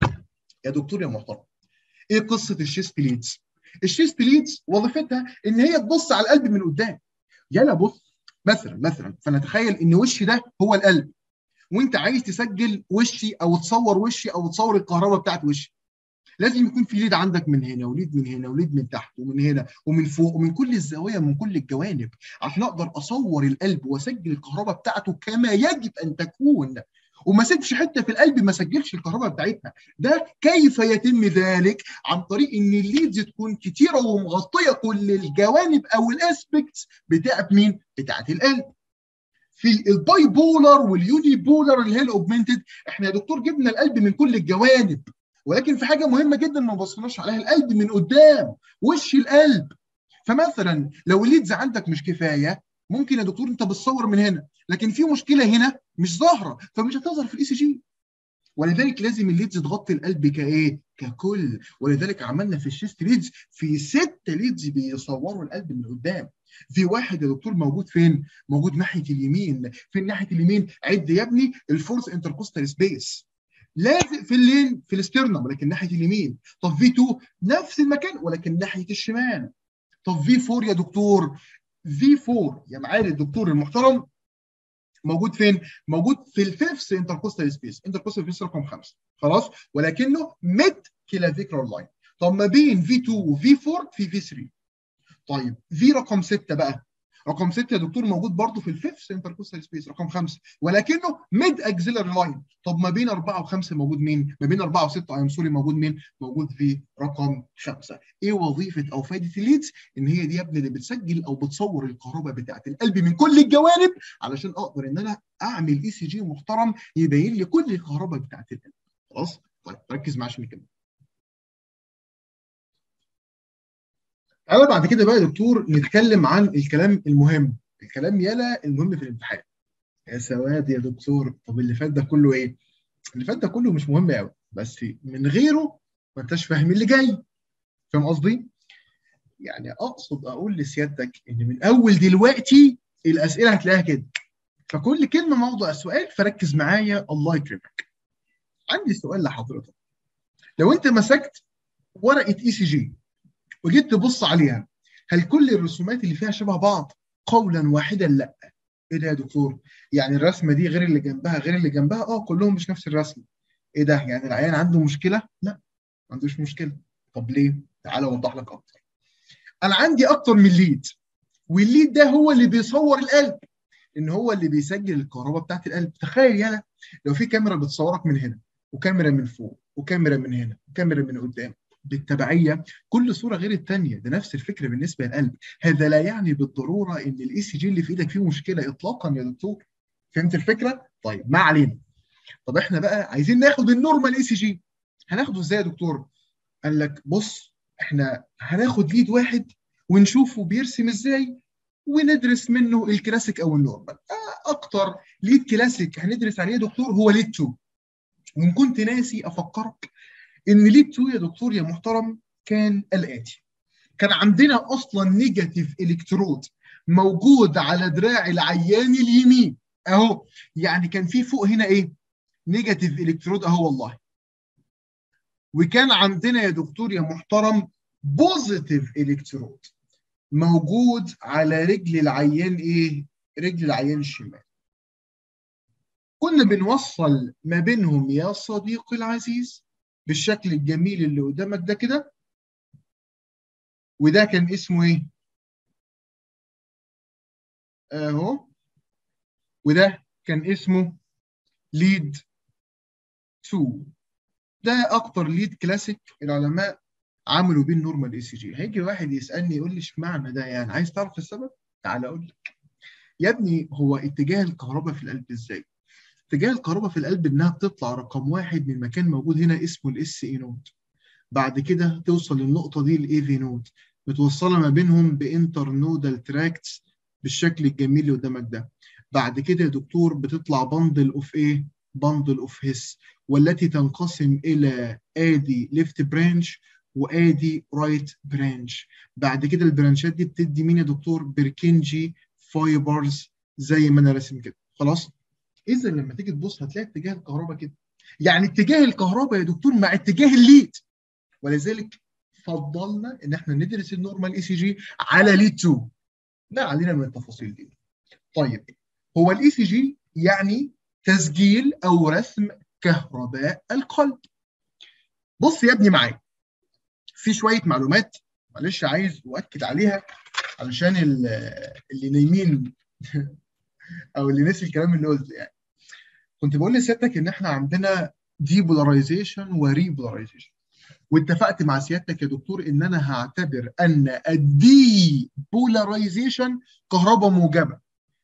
يا دكتور يا محترم ايه قصه الشيست ليدز؟ الشيست ليدز وظيفتها ان هي تبص على القلب من قدام. يلا بص مثلا مثلا فنتخيل ان وشي ده هو القلب وانت عايز تسجل وشي او تصور وشي او تصور الكهرباء بتاعت وشي لازم يكون في ليد عندك من هنا وليد من هنا وليد من تحت ومن هنا ومن فوق ومن كل الزوايا من كل الجوانب عشان اقدر اصور القلب واسجل الكهرباء بتاعته كما يجب ان تكون وما سيبش حته في القلب ما سجلش الكهرباء بتاعتها ده كيف يتم ذلك عن طريق ان الليدز تكون كتيره ومغطيه كل الجوانب او الاسبكتس بتاعت مين بتاعت القلب في الباي بولر واليوني بولر اللي هي الاوجمنتد احنا يا دكتور جبنا القلب من كل الجوانب ولكن في حاجه مهمه جدا ما بصيناش عليها القلب من قدام وش القلب فمثلا لو الليدز عندك مش كفايه ممكن يا دكتور انت بتصور من هنا لكن في مشكله هنا مش ظاهره فمش هتظهر في الاي سي جي ولذلك لازم الليدز تغطي القلب كايه؟ ككل ولذلك عملنا في الشيست ليدز في ست ليدز بيصوروا القلب من قدام في واحد يا دكتور موجود فين؟ موجود ناحيه اليمين فين ناحيه اليمين؟ عد يا ابني الفورس انتركوستال سبيس لازق في اللين في الاسترنم ولكن ناحيه اليمين طب في 2 نفس المكان ولكن ناحيه الشمال طب في 4 يا دكتور في 4 يا معالي الدكتور المحترم موجود فين؟ موجود في الفيفث انتركوستال سبيس، انتركوستال سبيس رقم خمسه، خلاص؟ ولكنه ميد كلافيكرال لاين. طب ما بين في 2 وفي 4 في في 3. طيب في رقم 6 بقى رقم 6 يا دكتور موجود برضه في الفيفث انتركوستال سبيس رقم 5 ولكنه ميد اكزيلري لاين طب ما بين 4 و5 موجود مين؟ ما بين 4 و6 ايم سوري موجود مين؟ موجود في رقم 5 ايه وظيفه او فائده الليدز؟ ان هي دي يا ابني اللي بتسجل او بتصور الكهرباء بتاعت القلب من كل الجوانب علشان اقدر ان انا اعمل اي سي جي محترم يبين لي كل الكهرباء بتاعت القلب خلاص؟ طيب ركز معايا عشان نكمل تعالى بعد كده بقى يا دكتور نتكلم عن الكلام المهم الكلام يلا المهم في الامتحان يا سواد يا دكتور طب اللي فات ده كله ايه اللي فات ده كله مش مهم قوي بس من غيره ما انتش فاهم اللي جاي فاهم قصدي يعني اقصد اقول لسيادتك ان من اول دلوقتي الاسئله هتلاقيها كده فكل كلمه موضع سؤال فركز معايا الله يكرمك عندي سؤال لحضرتك لو انت مسكت ورقه اي سي جي وجيت تبص عليها هل كل الرسومات اللي فيها شبه بعض قولا واحدا لا ايه ده يا دكتور يعني الرسمه دي غير اللي جنبها غير اللي جنبها اه كلهم مش نفس الرسمه ايه ده يعني العيان عنده مشكله لا ما عندوش مشكله طب ليه تعال اوضح لك اكتر انا عندي اكتر من ليد والليد ده هو اللي بيصور القلب ان هو اللي بيسجل الكهرباء بتاعت القلب تخيل يالا لو في كاميرا بتصورك من هنا وكاميرا من فوق وكاميرا من هنا وكاميرا من قدام بالتبعيه كل صوره غير الثانيه ده نفس الفكره بالنسبه للقلب هذا لا يعني بالضروره ان الاي سي جي اللي في ايدك فيه مشكله اطلاقا يا دكتور فهمت الفكره طيب ما علينا طب احنا بقى عايزين ناخد النورمال اي سي جي هناخده ازاي يا دكتور قال لك بص احنا هناخد ليد واحد ونشوفه بيرسم ازاي وندرس منه الكلاسيك او النورمال اكتر ليد كلاسيك هندرس عليه يا دكتور هو ليد 2 وان كنت ناسي افكرك ان ليد 2 يا دكتور يا محترم كان الاتي كان عندنا اصلا نيجاتيف الكترود موجود على دراع العيان اليمين اهو يعني كان في فوق هنا ايه نيجاتيف الكترود اهو والله وكان عندنا يا دكتور يا محترم بوزيتيف الكترود موجود على رجل العيان ايه رجل العيان الشمال كنا بنوصل ما بينهم يا صديقي العزيز بالشكل الجميل اللي قدامك ده كده وده كان اسمه ايه اهو وده كان اسمه ليد 2 ده اكتر ليد كلاسيك العلماء عملوا بيه النورمال اي سي جي هيجي واحد يسالني يقول لي اشمعنى ده يعني عايز تعرف السبب تعال اقول لك يا ابني هو اتجاه الكهرباء في القلب ازاي اتجاه الكهرباء في القلب انها بتطلع رقم واحد من مكان موجود هنا اسمه الاس اي نود بعد كده توصل للنقطه دي الاي في نود متوصله ما بينهم بانتر نودال تراكتس بالشكل الجميل اللي قدامك ده بعد كده يا دكتور بتطلع بندل اوف ايه بندل اوف هيس والتي تنقسم الى ادي ليفت برانش وادي رايت برانش بعد كده البرانشات دي بتدي مين يا دكتور بركنجي فايبرز زي ما انا راسم كده خلاص اذا لما تيجي تبص هتلاقي اتجاه الكهرباء كده يعني اتجاه الكهرباء يا دكتور مع اتجاه الليد ولذلك فضلنا ان احنا ندرس النورمال اي سي جي على ليد 2 لا علينا من التفاصيل دي طيب هو الاي سي جي يعني تسجيل او رسم كهرباء القلب بص يا ابني معايا في شويه معلومات معلش عايز اؤكد عليها علشان اللي نايمين او اللي نسي الكلام اللي قلته يعني كنت بقول لسيادتك ان احنا عندنا ديبولاريزيشن وريبولاريزيشن واتفقت مع سيادتك يا دكتور ان انا هعتبر ان الديبولاريزيشن كهرباء موجبه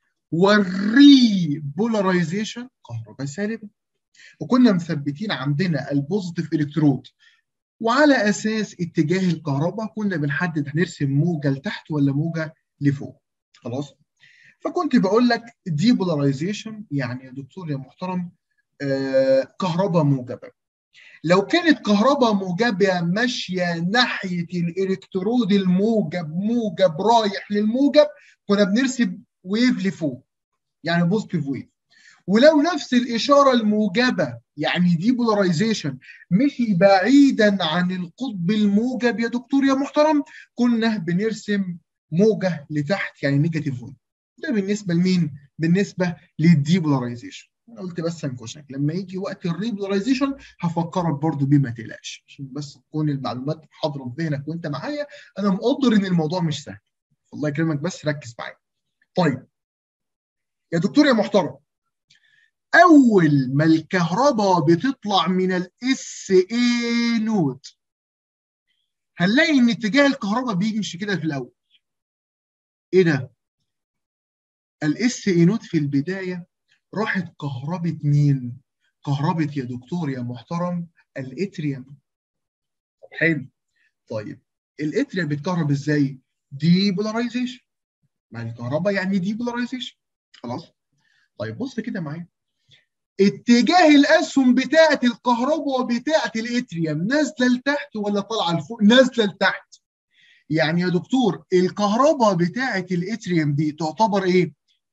والريبولاريزيشن كهرباء سالبه وكنا مثبتين عندنا البوزيتيف الكترود وعلى اساس اتجاه الكهرباء كنا بنحدد هنرسم موجه لتحت ولا موجه لفوق خلاص فكنت بقول لك ديبولاريزيشن يعني يا دكتور يا محترم آه كهرباء موجبه لو كانت كهرباء موجبه ماشيه ناحيه الالكترود الموجب موجب رايح للموجب كنا بنرسم ويف لفوق يعني بوزيتيف ويف ولو نفس الاشاره الموجبه يعني ديبولاريزيشن مشي بعيدا عن القطب الموجب يا دكتور يا محترم كنا بنرسم موجه لتحت يعني نيجاتيف ويف ده بالنسبه لمين؟ بالنسبه للديبولاريزيشن انا قلت بس انكشك لما يجي وقت الريبولاريزيشن هفكرك برضو بيه ما تقلقش عشان بس تكون المعلومات حاضره في ذهنك وانت معايا انا مقدر ان الموضوع مش سهل الله يكرمك بس ركز معايا طيب يا دكتور يا محترم اول ما الكهرباء بتطلع من الاس اي نود هنلاقي ان اتجاه الكهرباء بيمشي كده في الاول ايه ده الاس اي نود في البدايه راحت كهربة مين كهربة يا دكتور يا محترم الاتريوم حلو طيب الاتريوم بيتكهرب ازاي ديبولاريزيشن مع الكهرباء يعني ديبولاريزيشن خلاص طيب بص كده معايا اتجاه الاسهم بتاعه الكهرباء بتاعه الاتريوم نازله لتحت ولا طالعه لفوق نازله لتحت يعني يا دكتور الكهرباء بتاعه الاتريوم دي تعتبر ايه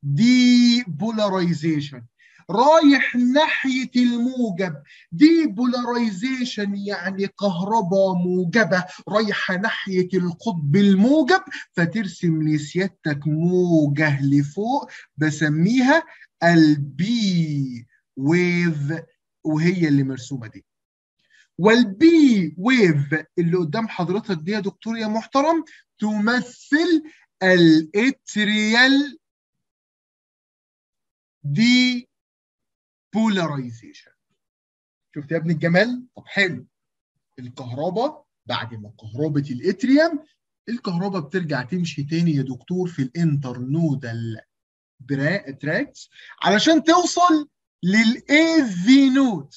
دي بولاريزيشن رايح ناحية الموجب دي بولاريزيشن يعني كهرباء موجبة رايحة ناحية القطب الموجب فترسم لسيادتك موجة لفوق بسميها البي ويف وهي اللي مرسومة دي والبي ويف اللي قدام حضرتك دي يا دكتور يا محترم تمثل الاتريال دي بولاريزيشن شفت يا ابن الجمال طب حلو الكهرباء بعد ما كهربة الاتريوم الكهرباء بترجع تمشي تاني يا دكتور في الانترنودال تراكس علشان توصل للاي في نود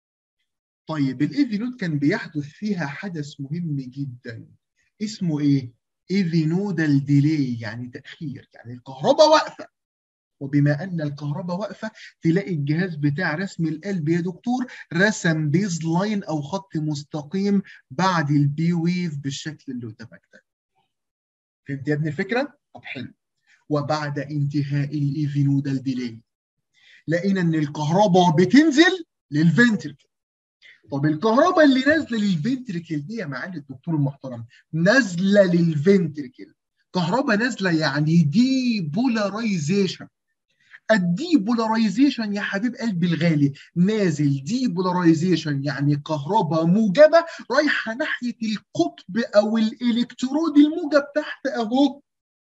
طيب الاي في نود كان بيحدث فيها حدث مهم جدا اسمه ايه؟ اي في نودال ديلي يعني تاخير يعني الكهرباء واقفه وبما ان الكهرباء واقفه تلاقي الجهاز بتاع رسم القلب يا دكتور رسم بيز لاين او خط مستقيم بعد البي ويف بالشكل اللي قدامك ده. فهمت يا ابني الفكره؟ طب حلو. وبعد انتهاء الاي في نودال ديلي لقينا ان الكهرباء بتنزل للفنتركل. طب الكهرباء اللي نازله للفنتركل دي يا معالي الدكتور المحترم نازله للفنتركل كهرباء نازله يعني دي بولاريزيشن الديبولاريزيشن يا حبيب قلبي الغالي نازل ديبولاريزيشن يعني كهرباء موجبه رايحه ناحيه القطب او الالكترود الموجب تحت اهو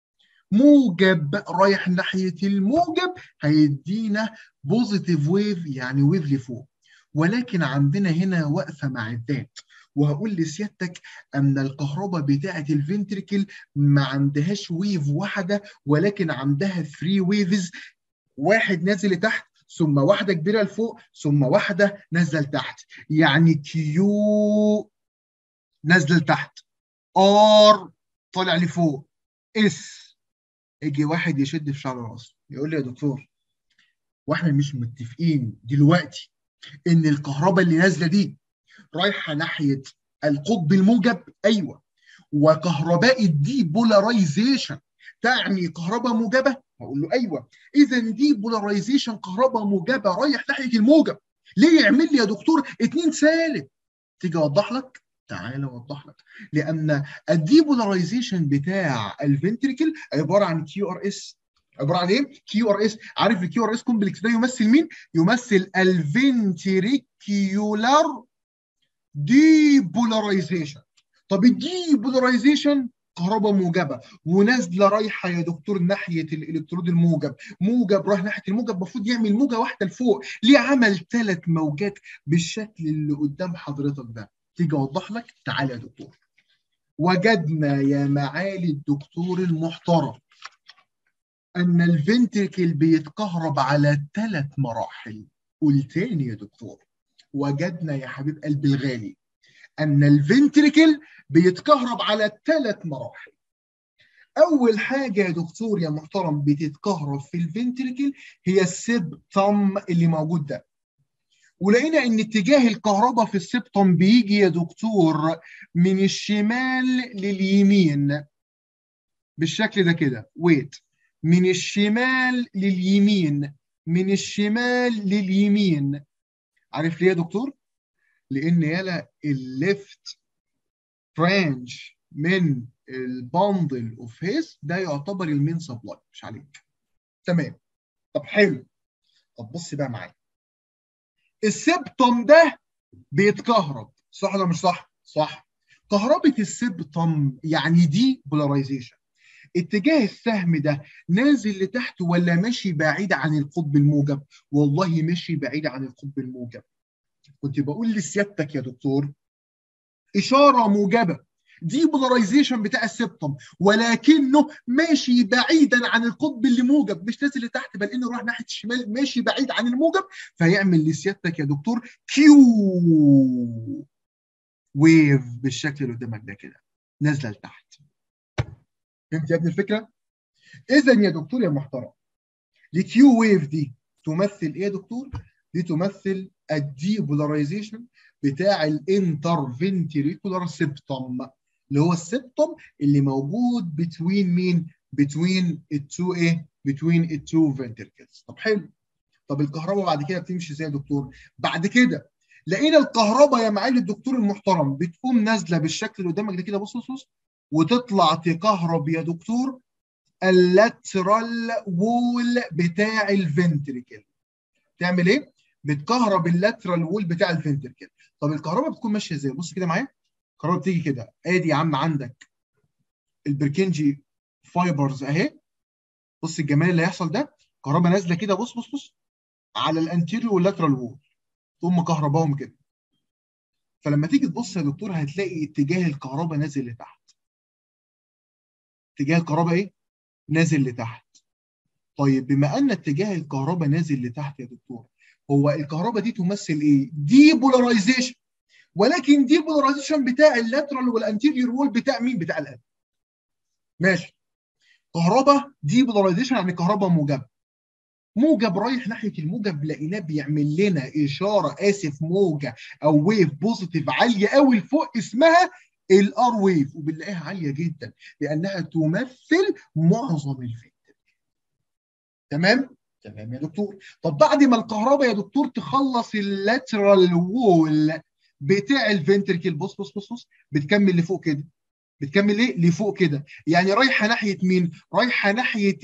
موجب رايح ناحيه الموجب هيدينا بوزيتيف ويف يعني ويف لفوق ولكن عندنا هنا وقفه مع الذات وهقول لسيادتك ان الكهرباء بتاعه الفنتريكل ما عندهاش ويف واحده ولكن عندها 3 ويفز واحد نازل لتحت ثم واحده كبيره لفوق ثم واحده نازله لتحت يعني كيو نازله لتحت ار طالع لفوق اس يجي واحد يشد في شعر راسه يقول لي يا دكتور واحنا مش متفقين دلوقتي ان الكهرباء اللي نازله دي رايحه ناحيه القطب الموجب ايوه وكهرباء الديبولاريزيشن تعني كهرباء موجبه هقول له ايوه اذا دي بولاريزيشن كهرباء موجبه رايح ناحيه الموجب ليه يعمل لي يا دكتور 2 سالب تيجي اوضح لك تعالى اوضح لك لان الديبولاريزيشن بتاع الفنتريكل عباره عن كيو ار اس عباره عن ايه؟ كيو ار اس عارف الكيو ار اس كومبلكس ده يمثل مين؟ يمثل الفنتريكيولار ديبولاريزيشن طب الديبولاريزيشن كهرباء موجبه ونازله رايحه يا دكتور ناحيه الالكترود الموجب موجب رايح ناحيه الموجب المفروض يعمل موجه واحده لفوق ليه عمل ثلاث موجات بالشكل اللي قدام حضرتك ده تيجي اوضح لك تعالى يا دكتور وجدنا يا معالي الدكتور المحترم ان الفنتركل بيتكهرب على ثلاث مراحل قول تاني يا دكتور وجدنا يا حبيب قلبي الغالي ان الفنتركل بيتكهرب على ثلاث مراحل اول حاجه يا دكتور يا محترم بتتكهرب في الفنتركل هي السبتم اللي موجود ده ولقينا ان اتجاه الكهرباء في السبتم بيجي يا دكتور من الشمال لليمين بالشكل ده كده ويت من الشمال لليمين من الشمال لليمين عارف ليه يا دكتور لان يلا الليفت برانش من الباندل اوف هيس ده يعتبر المين سبلاي مش عليك تمام طب حلو طب بص بقى معايا السبتم ده بيتكهرب صح ولا مش صح صح كهربة السبتم يعني دي بولاريزيشن اتجاه السهم ده نازل لتحت ولا ماشي بعيد عن القطب الموجب والله ماشي بعيد عن القطب الموجب كنت بقول لسيادتك يا دكتور اشاره موجبه دي بولاريزيشن بتاع السبتم ولكنه ماشي بعيدا عن القطب اللي موجب مش نازل لتحت بل انه راح ناحيه الشمال ماشي بعيد عن الموجب فيعمل لسيادتك يا دكتور كيو ويف بالشكل اللي قدامك ده كده نازله لتحت فهمت يا ابني الفكره؟ اذا يا دكتور يا محترم الكيو ويف دي تمثل ايه يا دكتور؟ دي تمثل الديبولاريزيشن بتاع الانترفنتريكولار سيبتوم اللي هو السيبتوم اللي موجود بتوين مين؟ بتوين التو ايه؟ between the two ventricles طب حلو طب الكهرباء بعد كده بتمشي ازاي يا دكتور بعد كده لقينا الكهرباء يا معالي الدكتور المحترم بتقوم نازله بالشكل اللي قدامك ده كده بص بص بص وتطلع تكهرب يا دكتور اللاترال وول بتاع الفنتريكل تعمل ايه بتكهرب اللاترال وول بتاع الفنتركل طب الكهرباء بتكون ماشيه ازاي بص كده معايا الكهرباء بتيجي كده ادي يا عم عندك البركنجي فايبرز اهي بص الجمال اللي هيحصل ده كهرباء نازله كده بص بص بص على الانتيريور واللاترال وول تقوم مكهرباهم كده فلما تيجي تبص يا دكتور هتلاقي اتجاه الكهرباء نازل لتحت اتجاه الكهرباء ايه نازل لتحت طيب بما ان اتجاه الكهرباء نازل لتحت يا دكتور هو الكهرباء دي تمثل ايه؟ دي بولاريزيشن ولكن دي بولاريزيشن بتاع اللاترال والانتيريور وول بتاع مين؟ بتاع القلب. ماشي. كهرباء دي بولاريزيشن يعني كهرباء موجبه. موجب رايح ناحيه الموجب لقيناه بيعمل لنا اشاره اسف موجه او ويف بوزيتيف عاليه قوي لفوق اسمها الار ويف وبنلاقيها عاليه جدا لانها تمثل معظم الفيلم. تمام؟ تمام يا دكتور طب بعد ما الكهرباء يا دكتور تخلص اللاترال وول بتاع الفنتركل بص بص بص بص بتكمل لفوق كده بتكمل ايه لفوق كده يعني رايحه ناحيه مين رايحه ناحيه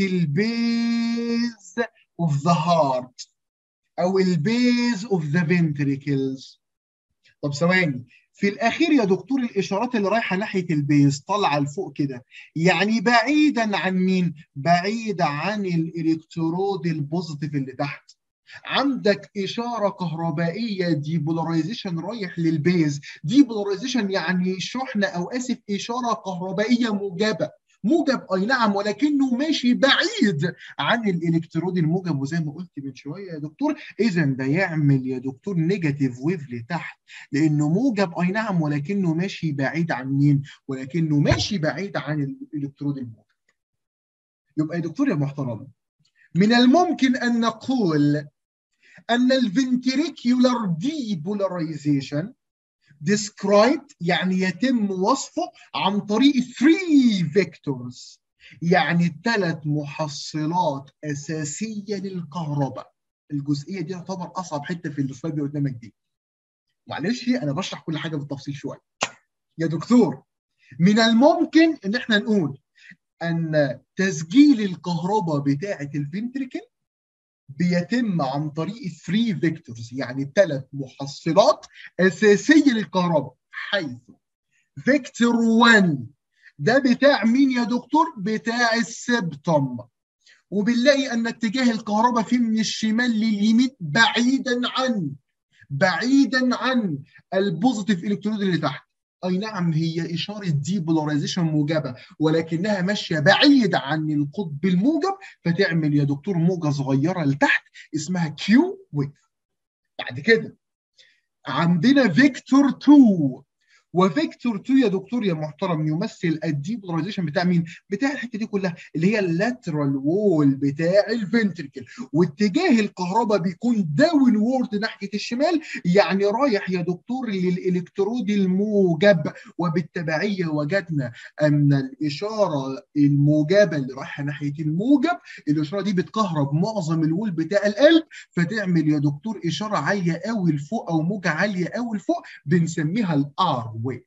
البيز اوف ذا هارت او البيز اوف ذا فنتريكلز طب ثواني في الاخير يا دكتور الاشارات اللي رايحه ناحيه البيز طالعه لفوق كده يعني بعيدا عن مين بعيد عن الالكترود البوزيتيف اللي تحت عندك اشاره كهربائيه دي بولاريزيشن رايح للبيز دي بولاريزيشن يعني شحنه او اسف اشاره كهربائيه موجبه موجب اي نعم ولكنه ماشي بعيد عن الالكترود الموجب وزي ما قلت من شويه يا دكتور اذا ده يعمل يا دكتور نيجاتيف ويف لتحت لانه موجب اي نعم ولكنه ماشي بعيد عن مين؟ ولكنه ماشي بعيد عن الالكترود الموجب. يبقى يا دكتور يا محترم من الممكن ان نقول ان الفنتريكيولار ديبولاريزيشن described يعني يتم وصفه عن طريق 3 vectors يعني ثلاث محصلات اساسيه للكهرباء الجزئيه دي تعتبر اصعب حته في السلايد اللي قدامك دي معلش انا بشرح كل حاجه بالتفصيل شويه يا دكتور من الممكن ان احنا نقول ان تسجيل الكهرباء بتاعه الفنتريكل بيتم عن طريق 3 فيكتورز يعني ثلاث محصلات اساسيه للكهرباء حيث فيكتور 1 ده بتاع مين يا دكتور؟ بتاع السبتم وبنلاقي ان اتجاه الكهرباء فيه من الشمال لليمين بعيدا عن بعيدا عن البوزيتيف الكترود اللي تحت اي نعم هي اشاره ديبولاريزيشن موجبه ولكنها ماشيه بعيد عن القطب الموجب فتعمل يا دكتور موجه صغيره لتحت اسمها كيو ويف بعد كده عندنا فيكتور 2 وفيكتور 2 يا دكتور يا محترم يمثل الديبولاريزيشن بتاع مين؟ بتاع الحته دي كلها اللي هي اللاترال وول بتاع الفنتركل واتجاه الكهرباء بيكون داون وورد ناحيه الشمال يعني رايح يا دكتور للالكترود الموجب وبالتبعيه وجدنا ان الاشاره الموجبه اللي رايحه ناحيه الموجب الاشاره دي بتكهرب معظم الوول بتاع القلب فتعمل يا دكتور اشاره عاليه قوي لفوق او موجه عاليه قوي لفوق بنسميها الار ويف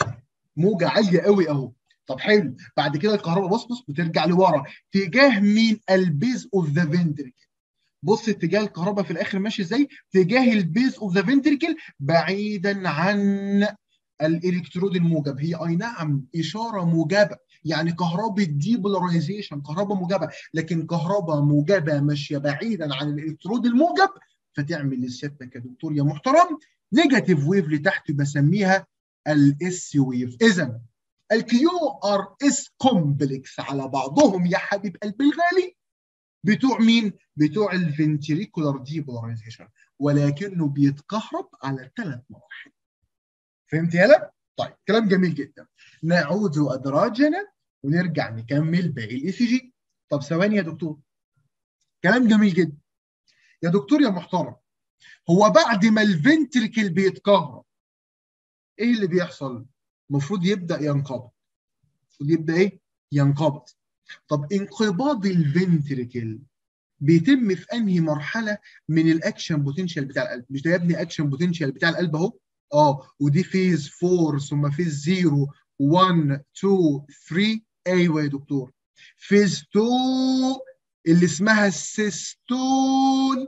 موجه عاليه قوي اهو طب حلو بعد كده الكهرباء بص بص بترجع لورا تجاه مين البيز اوف ذا فنتريكل بص اتجاه الكهرباء في الاخر ماشي ازاي تجاه البيز اوف ذا فنتريكل بعيدا عن الالكترود الموجب هي اي نعم اشاره موجبه يعني كهرباء ديبولاريزيشن كهرباء موجبه لكن كهرباء موجبه ماشيه بعيدا عن الالكترود الموجب فتعمل لسيادتك يا دكتور يا محترم نيجاتيف ويف لتحت بسميها الاس ويف اذا الكيو ار اس كومبلكس على بعضهم يا حبيب قلبي الغالي بتوع مين؟ بتوع الفنتريكولار ديبولاريزيشن ولكنه بيتكهرب على ثلاث مراحل. فهمت يالا؟ طيب كلام جميل جدا. نعود ادراجنا ونرجع نكمل باقي الاي سي جي. طب ثواني يا دكتور. كلام جميل جدا. يا دكتور يا محترم هو بعد ما الفنتريكل بيتكهرب ايه اللي بيحصل؟ المفروض يبدا ينقبض. المفروض يبدا ايه؟ ينقبض. طب انقباض الفنتريكل بيتم في انهي مرحله من الاكشن بوتنشال بتاع القلب مش ده يا ابني اكشن بوتنشال بتاع القلب اهو اه ودي فيز 4 ثم فيز 0 1 2 3 ايوه يا دكتور فيز 2 اللي اسمها السيستول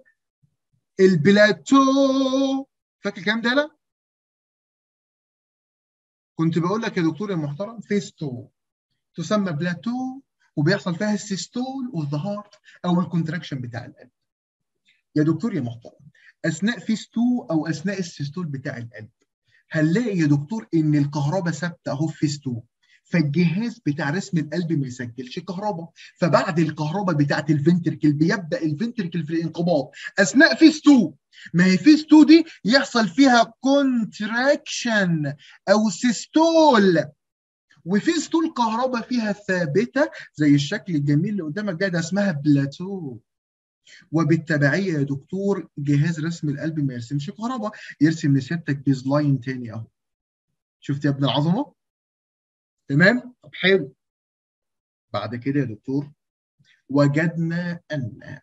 البلاتو فاكر الكلام ده لا كنت بقول لك يا دكتور يا محترم فيز 2 تسمى بلاتو وبيحصل فيها السيستول اوف ذا هارت او الكونتراكشن بتاع القلب يا دكتور يا محترم اثناء فيز 2 او اثناء السيستول بتاع القلب هنلاقي يا دكتور ان الكهرباء ثابته اهو في فيز 2 فالجهاز بتاع رسم القلب ما يسجلش كهرباء فبعد الكهرباء بتاعت الفنتركل بيبدا الفنتركل في الانقباض اثناء فيز 2 ما هي فيز 2 دي يحصل فيها كونتراكشن او سيستول وفيز 2 الكهرباء فيها ثابته زي الشكل الجميل اللي قدامك ده ده اسمها بلاتو وبالتبعيه يا دكتور جهاز رسم القلب ما يرسمش كهرباء يرسم لسيادتك بيز لاين تاني اهو شفت يا ابن العظمه تمام طب حلو بعد كده يا دكتور وجدنا ان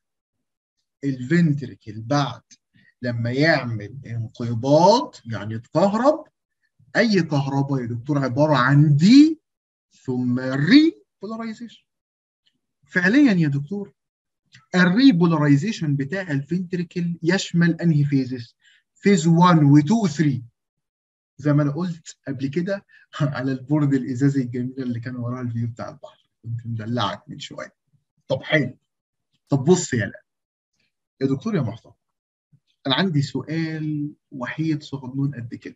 الفنتركل بعد لما يعمل انقباض يعني يتكهرب اي كهرباء يا دكتور عباره عن دي ثم ري بولاريزيشن فعليا يا دكتور الريبولاريزيشن بتاع الفنتركل يشمل انهي فيزز فيز 1 و2 و 3 زي ما انا قلت قبل كده على البورد الازازي الجميله اللي كان وراها الفيو بتاع البحر كنت مدلعك من شويه طب حلو طب بص يا لا يا دكتور يا محترم انا عندي سؤال وحيد صغنون قد كده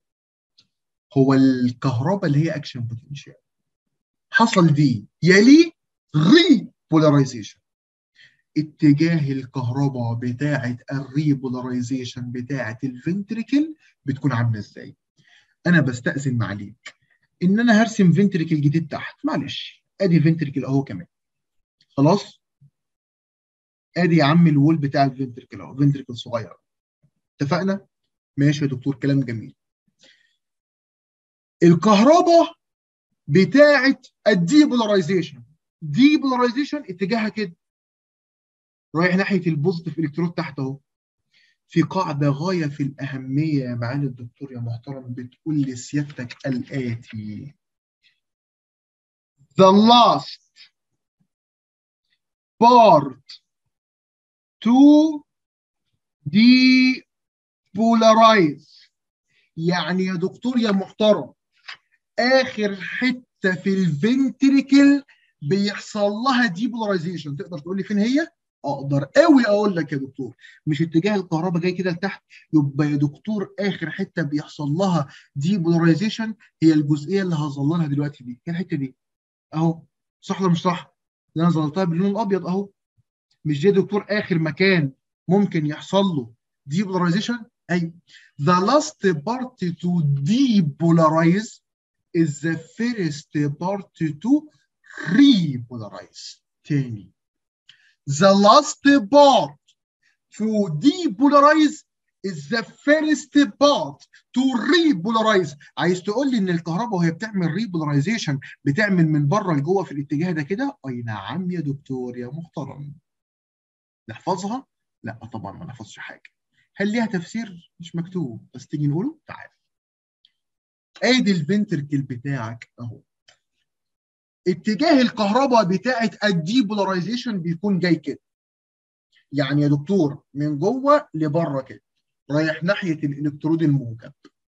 هو الكهرباء اللي هي اكشن بوتنشال حصل دي يلي ري بولاريزيشن اتجاه الكهرباء بتاعه الريبولاريزيشن بتاعه الفنتريكل بتكون عامله ازاي انا بستاذن معاليك ان انا هرسم فنتريكل جديد تحت معلش ادي فنتريكل اهو كمان خلاص ادي يا عم الوول بتاع الفنتريكل اهو فنتريكل صغير اتفقنا ماشي يا دكتور كلام جميل الكهرباء بتاعه الديبولاريزيشن ديبولاريزيشن اتجاهها كده رايح ناحيه البوزيتيف الكترود تحت اهو في قاعده غايه في الاهميه يا معالي الدكتور يا محترم بتقول لسيادتك الاتي The last part to depolarize يعني يا دكتور يا محترم اخر حته في الفنتريكل بيحصل لها ديبولاريزيشن تقدر تقول لي فين هي؟ اقدر قوي اقول لك يا دكتور مش اتجاه الكهرباء جاي كده لتحت يبقى يا دكتور اخر حته بيحصل لها ديبولاريزيشن هي الجزئيه اللي هظللها دلوقتي دي هي الحته دي اهو صح ولا مش صح؟ اللي انا ظللتها باللون الابيض اهو مش دي يا دكتور اخر مكان ممكن يحصل له ديبولاريزيشن ايوه the last part to depolarize is the first part to repolarize تاني the last part to depolarize is the first part to repolarize عايز تقول لي ان الكهرباء وهي بتعمل ريبولاريزيشن بتعمل من بره لجوه في الاتجاه ده كده اي نعم يا دكتور يا محترم نحفظها لا طبعا ما نحفظش حاجه هل ليها تفسير مش مكتوب بس تيجي نقوله تعال ادي الفنتركل بتاعك اهو اتجاه الكهرباء بتاعه الديبولاريزيشن بيكون جاي كده يعني يا دكتور من جوه لبره كده رايح ناحيه الالكترود الموجب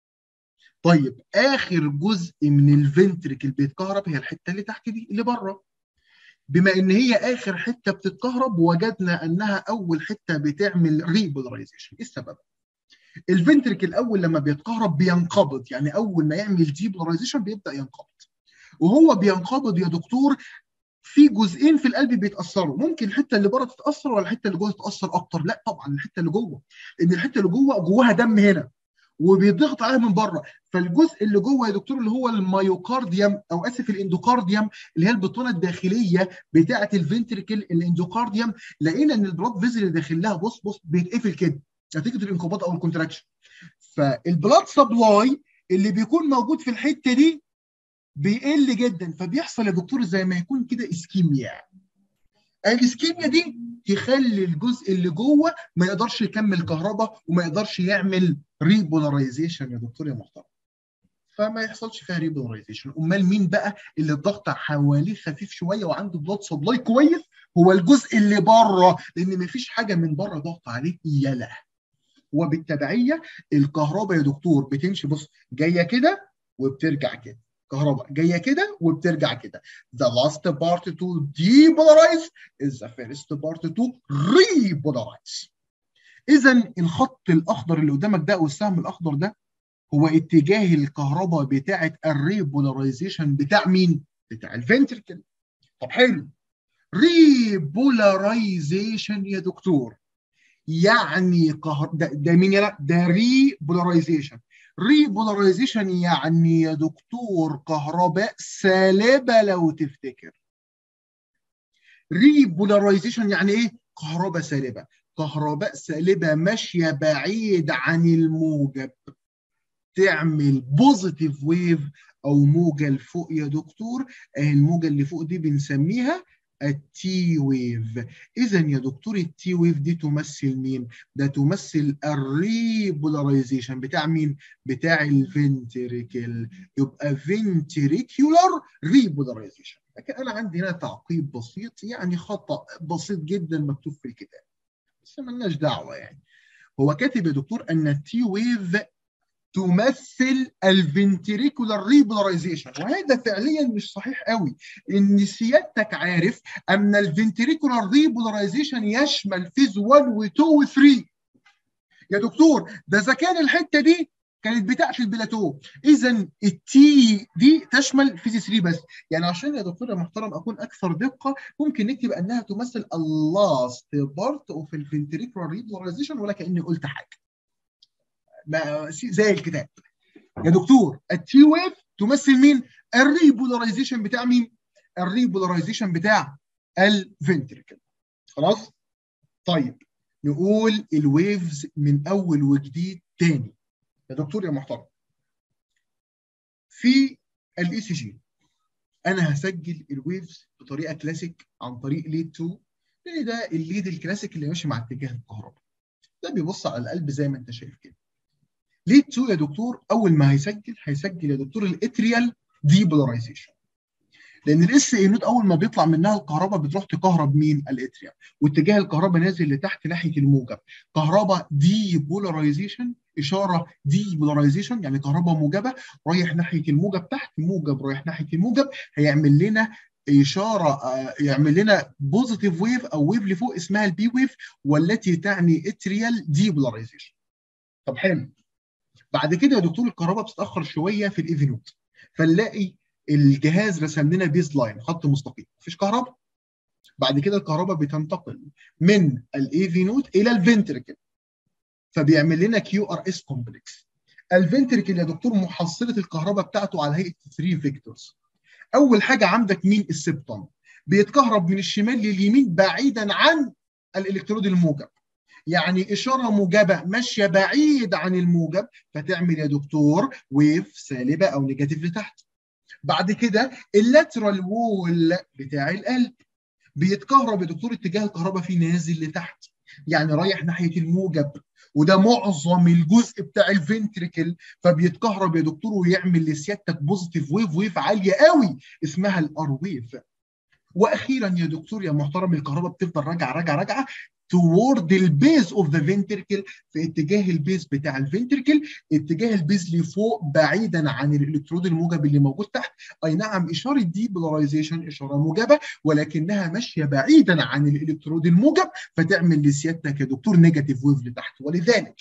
طيب اخر جزء من الفنتركل بيتكهرب هي الحته اللي تحت دي اللي بره بما ان هي اخر حته بتتكهرب وجدنا انها اول حته بتعمل ريبولاريزيشن ايه السبب الفنتركل الاول لما بيتكهرب بينقبض يعني اول ما يعمل ديبولاريزيشن بيبدا ينقبض وهو بينقبض يا دكتور في جزئين في القلب بيتاثروا ممكن الحته اللي بره تتاثر ولا الحته اللي جوه تتاثر اكتر لا طبعا الحته اللي جوه لان الحته اللي جوه جواها دم هنا وبيضغط عليها من بره فالجزء اللي جوه يا دكتور اللي هو الميوكارديوم او اسف الاندوكارديوم اللي هي البطانه الداخليه بتاعه الفنتركل الاندوكارديوم لقينا ان البلاد فيزل اللي داخل لها بص بص بيتقفل كده نتيجه الانقباض او الكونتراكشن فالبلاد سبلاي اللي بيكون موجود في الحته دي بيقل جدا فبيحصل يا دكتور زي ما يكون كده اسكيميا الاسكيميا دي تخلي الجزء اللي جوه ما يقدرش يكمل كهرباء وما يقدرش يعمل ريبولاريزيشن يا دكتور يا محترم فما يحصلش فيها ريبولاريزيشن امال مين بقى اللي الضغط حواليه خفيف شويه وعنده بلاد سبلاي كويس هو الجزء اللي بره لان مفيش حاجه من بره ضغط عليه يلا وبالتبعيه الكهرباء يا دكتور بتمشي بص جايه كده وبترجع كده كهرباء جايه كده وبترجع كده the last part to depolarize is the first part to repolarize اذا الخط الاخضر اللي قدامك ده والسهم الاخضر ده هو اتجاه الكهرباء بتاعه الريبولاريزيشن بتاع مين بتاع الفنتركل طب حلو ريبولاريزيشن يا دكتور يعني كهر... ده, ده مين يلا ده ريبولاريزيشن ريبولاريزيشن يعني يا دكتور كهرباء سالبه لو تفتكر ريبولاريزيشن يعني ايه كهرباء سالبه كهرباء سالبه ماشيه بعيد عن الموجب تعمل بوزيتيف ويف او موجه لفوق يا دكتور الموجه اللي فوق دي بنسميها التي ويف اذا يا دكتور التي ويف دي تمثل مين ده تمثل الريبولاريزيشن بتاع مين بتاع الفنتريكل يبقى فنتريكولار ريبولاريزيشن لكن انا عندي هنا تعقيب بسيط يعني خطا بسيط جدا مكتوب في الكتاب بس ملناش دعوه يعني هو كاتب يا دكتور ان التي ويف تمثل الفنتريكولار ريبولاريزيشن وهذا فعليا مش صحيح قوي ان سيادتك عارف ان الفنتريكولار ريبولاريزيشن يشمل فيز 1 و2 و3 يا دكتور ده اذا كان الحته دي كانت بتاعت البلاتو اذا التي دي تشمل فيز 3 بس يعني عشان يا دكتور يا محترم اكون اكثر دقه ممكن نكتب انها تمثل اللاست بارت اوف الفنتريكولار ريبولاريزيشن ولا كاني قلت حاجه زي الكتاب يا دكتور التي ويف تمثل مين الريبولاريزيشن بتاع مين الريبولاريزيشن بتاع الفنتريكل خلاص طيب نقول الويفز من اول وجديد تاني يا دكتور يا محترم في الاي سي جي انا هسجل الويفز بطريقه كلاسيك عن طريق ليد 2 لان ده الليد الكلاسيك اللي ماشي مع اتجاه الكهرباء ده بيبص على القلب زي ما انت شايف كده ليد 2 يا دكتور اول ما هيسجل هيسجل يا دكتور الاتريال ديبولاريزيشن لان الاس اي نوت اول ما بيطلع منها الكهرباء بتروح تكهرب مين الاتريال واتجاه الكهرباء نازل لتحت ناحيه الموجب كهرباء ديبولاريزيشن اشاره ديبولاريزيشن يعني كهرباء موجبه رايح ناحيه الموجب تحت موجب رايح ناحيه الموجب هيعمل لنا اشاره يعمل لنا بوزيتيف ويف او ويف لفوق اسمها البي ويف والتي تعني اتريال ديبولاريزيشن طب حلو بعد كده يا دكتور الكهرباء بتتاخر شويه في الايفي نوت فنلاقي الجهاز رسم لنا بيز لاين خط مستقيم مفيش كهرباء بعد كده الكهرباء بتنتقل من الايفي نوت الى الفنتركل فبيعمل لنا كيو ار اس كومبلكس الفنتركل يا دكتور محصله الكهرباء بتاعته على هيئه 3 فيكتورز اول حاجه عندك مين السبتم بيتكهرب من الشمال لليمين بعيدا عن الالكترود الموجب يعني اشاره موجبه ماشيه بعيد عن الموجب فتعمل يا دكتور ويف سالبه او نيجاتيف لتحت بعد كده اللاترال وول بتاع القلب بيتكهرب يا دكتور اتجاه الكهرباء فيه نازل لتحت يعني رايح ناحيه الموجب وده معظم الجزء بتاع الفنتريكل فبيتكهرب يا دكتور ويعمل لسيادتك بوزيتيف ويف ويف عاليه قوي اسمها الار ويف واخيرا يا دكتور يا محترم الكهرباء بتفضل راجعه راجعه راجعه toward البيز اوف ذا فنتركل في اتجاه البيز بتاع الفنتركل اتجاه البيز لفوق بعيدا عن الالكترود الموجب اللي موجود تحت اي نعم اشاره ديبولاريزيشن اشاره موجبه ولكنها ماشيه بعيدا عن الالكترود الموجب فتعمل لسيادتك يا دكتور نيجاتيف ويف لتحت ولذلك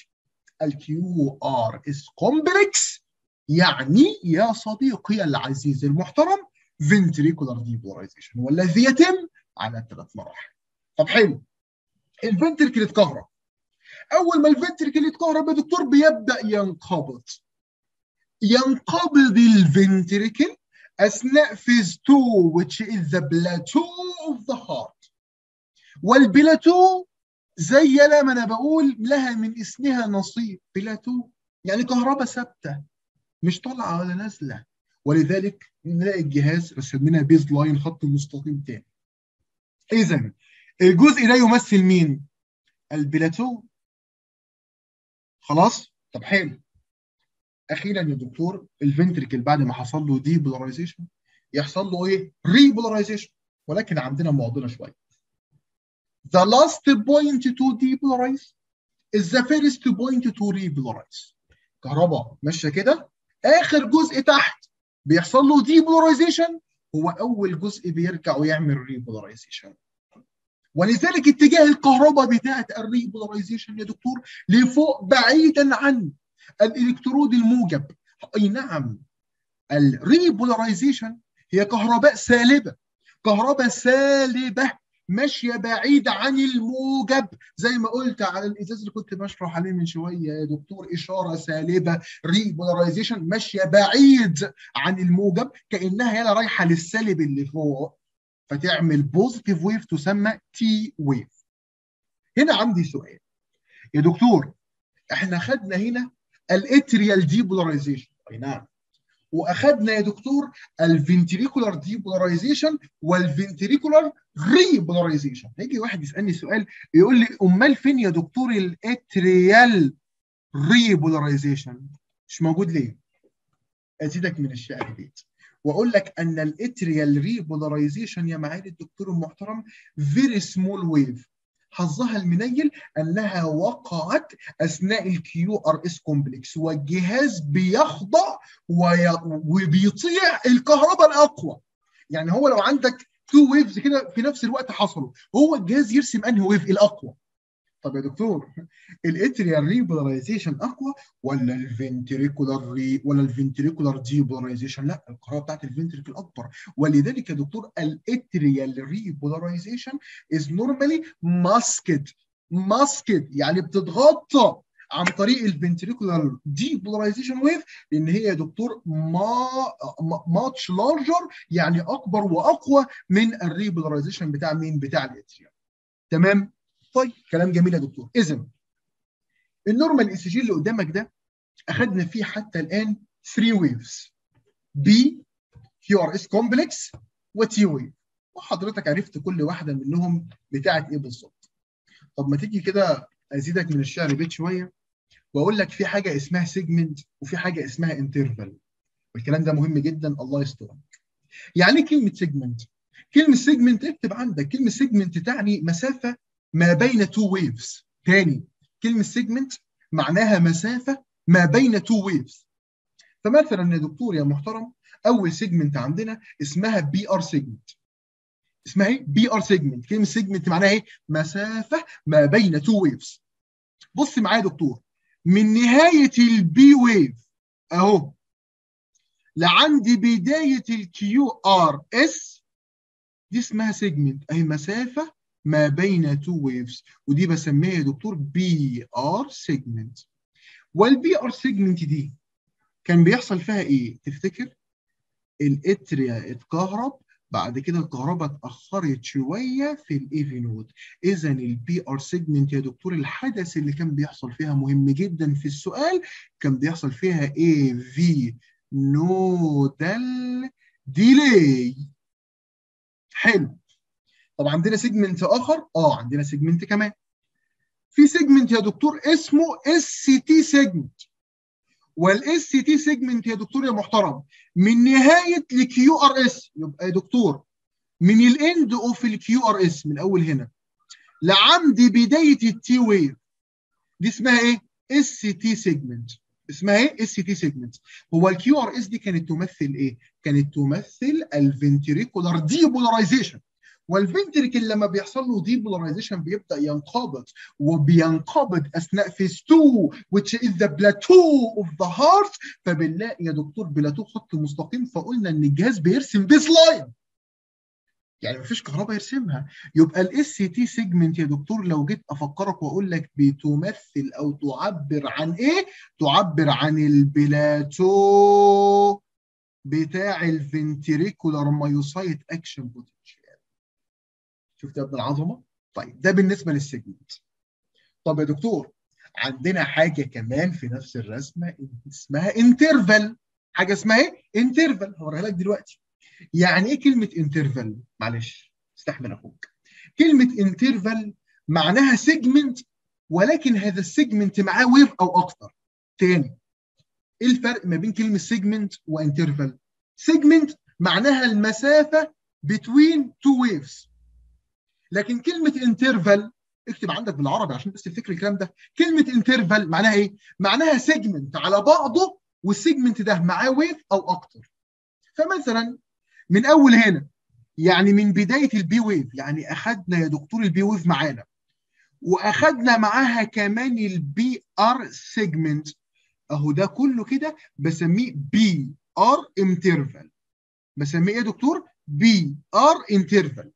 الكيو ار اس كومبلكس يعني يا صديقي العزيز المحترم ventricular depolarization والذي يتم على ثلاث مراحل طب حلو الفنتركل اتكهرب اول ما الفنتركل يتكهرب يا دكتور بيبدا ينقبض ينقبض الفنتركل اثناء فيز 2 which is the plateau of the heart والبلاتو زي لما انا بقول لها من اسمها نصيب بلاتو يعني كهرباء ثابته مش طالعه ولا نازله ولذلك نلاقي الجهاز رسم لنا بيز لاين خط مستقيم تاني اذا الجزء ده يمثل مين البلاتو خلاص طب حلو اخيرا يا دكتور الفنتريكل بعد ما حصل له دي بولاريزيشن يحصل له ايه ري بولاريزيشن ولكن عندنا معضله شويه the last point to depolarize is the first point to repolarize كهرباء ماشيه كده اخر جزء تحت بيحصل له depolarization هو اول جزء بيرجع ويعمل repolarization ولذلك اتجاه الكهرباء بتاعه الريبولاريزيشن يا دكتور لفوق بعيدا عن الالكترود الموجب اي نعم الريبولاريزيشن هي كهرباء سالبه كهرباء سالبه ماشيه بعيد عن الموجب زي ما قلت على الازاز اللي كنت بشرح عليه من شويه يا دكتور اشاره سالبه ريبولاريزيشن ماشيه بعيد عن الموجب كانها يلا رايحه للسالب اللي فوق فتعمل بوزيتيف ويف تسمى تي ويف هنا عندي سؤال يا دكتور احنا خدنا هنا الاتريال ديبولاريزيشن اي نعم واخدنا يا دكتور الفنتريكولار ديبولاريزيشن والفنتريكولار ريبولاريزيشن هيجي واحد يسالني سؤال يقول لي امال فين يا دكتور الاتريال ريبولاريزيشن مش موجود ليه ازيدك من الشعر بيت واقول لك ان الاتريال ريبولاريزيشن يا معالي الدكتور المحترم فيري سمول ويف حظها المنيل انها وقعت اثناء الكيو ار اس كومبلكس والجهاز بيخضع وي... وبيطيع الكهرباء الاقوى يعني هو لو عندك تو ويفز كده في نفس الوقت حصلوا هو الجهاز يرسم انهي ويف الاقوى طب يا دكتور الاتريال ريبولاريزيشن اقوى ولا الفنتريكولار ري ولا الفنتريكولار ديبولاريزيشن لا القراءه بتاعت الفنتريكل اكبر ولذلك يا دكتور الاتريال ريبولاريزيشن از نورمالي ماسكد ماسكد يعني بتتغطى عن طريق الفنتريكولار ديبولاريزيشن ويف لان هي يا دكتور ما ماتش لارجر يعني اكبر واقوى من الريبولاريزيشن بتاع مين بتاع الاتريال تمام طيب كلام جميل يا دكتور اذا النورمال اي سي جي اللي قدامك ده اخذنا فيه حتى الان 3 ويفز بي كيو ار اس كومبلكس وتي ويف وحضرتك عرفت كل واحده منهم بتاعت ايه بالظبط طب ما تيجي كده ازيدك من الشعر بيت شويه واقول لك في حاجه اسمها سيجمنت وفي حاجه اسمها انترفال والكلام ده مهم جدا الله يسترك يعني ايه كلمه سيجمنت كلمه سيجمنت اكتب عندك كلمه سيجمنت تعني مسافه ما بين تو ويفز تاني كلمه سيجمنت معناها مسافه ما بين تو ويفز فمثلا يا دكتور يا محترم اول سيجمنت عندنا اسمها بي ار سيجمنت اسمها ايه بي ار سيجمنت كلمه سيجمنت معناها ايه مسافه ما بين تو ويفز بص معايا يا دكتور من نهايه البي ويف اهو لعند بدايه الكيو ار اس دي اسمها سيجمنت اهي مسافه ما بين تو ويفز ودي بسميها يا دكتور بي ار سيجمنت والبي ار سيجمنت دي كان بيحصل فيها ايه تفتكر الاتريا اتكهرب بعد كده الكهرباء اتاخرت شويه في الايفي نود اذا البي ار سيجمنت يا دكتور الحدث اللي كان بيحصل فيها مهم جدا في السؤال كان بيحصل فيها اي في نودال ديلي حلو طب عندنا سيجمنت اخر اه عندنا سيجمنت كمان في سيجمنت يا دكتور اسمه اس تي سيجمنت والاس تي سيجمنت يا دكتور يا محترم من نهايه الكيو ار اس يبقى يا دكتور من الاند اوف الكيو ار اس من اول هنا لعند بدايه التي ويف دي اسمها ايه؟ اس تي سيجمنت اسمها ايه؟ اس تي سيجمنت هو الكيو ار اس دي كانت تمثل ايه؟ كانت تمثل الفنتريكولار ديبولاريزيشن والفنتريكل لما بيحصل له ديبولاريزيشن بيبدا ينقبض وبينقبض اثناء فيز 2 which is the plateau of the heart فبنلاقي يا دكتور بلاتو خط مستقيم فقلنا ان الجهاز بيرسم بيس لاين يعني مفيش كهرباء يرسمها يبقى الاس تي سيجمنت يا دكتور لو جيت افكرك واقول لك بتمثل او تعبر عن ايه؟ تعبر عن البلاتو بتاع الفنتريكولار مايوسايت اكشن بوتنشال شفت يا ابن العظمه؟ طيب ده بالنسبه للسيجمنت. طب يا دكتور عندنا حاجه كمان في نفس الرسمه اسمها انترفال حاجه اسمها ايه انترفال هوريها لك دلوقتي يعني ايه كلمه انترفال معلش استحمل اخوك كلمه انترفال معناها سيجمنت ولكن هذا السيجمنت معاه ويف او اكتر تاني ايه الفرق ما بين كلمه سيجمنت وانترفال سيجمنت معناها المسافه between two waves لكن كلمه انترفال اكتب عندك بالعربي عشان بس تفتكر الكلام ده كلمه انترفال معناها ايه معناها سيجمنت على بعضه والسيجمنت ده معاه ويف او اكتر فمثلا من اول هنا يعني من بدايه البي ويف يعني اخذنا يا دكتور البي ويف معانا واخذنا معاها كمان البي ار سيجمنت اهو ده كله كده بسميه بي ار انترفال بسميه ايه يا دكتور بي ار انترفال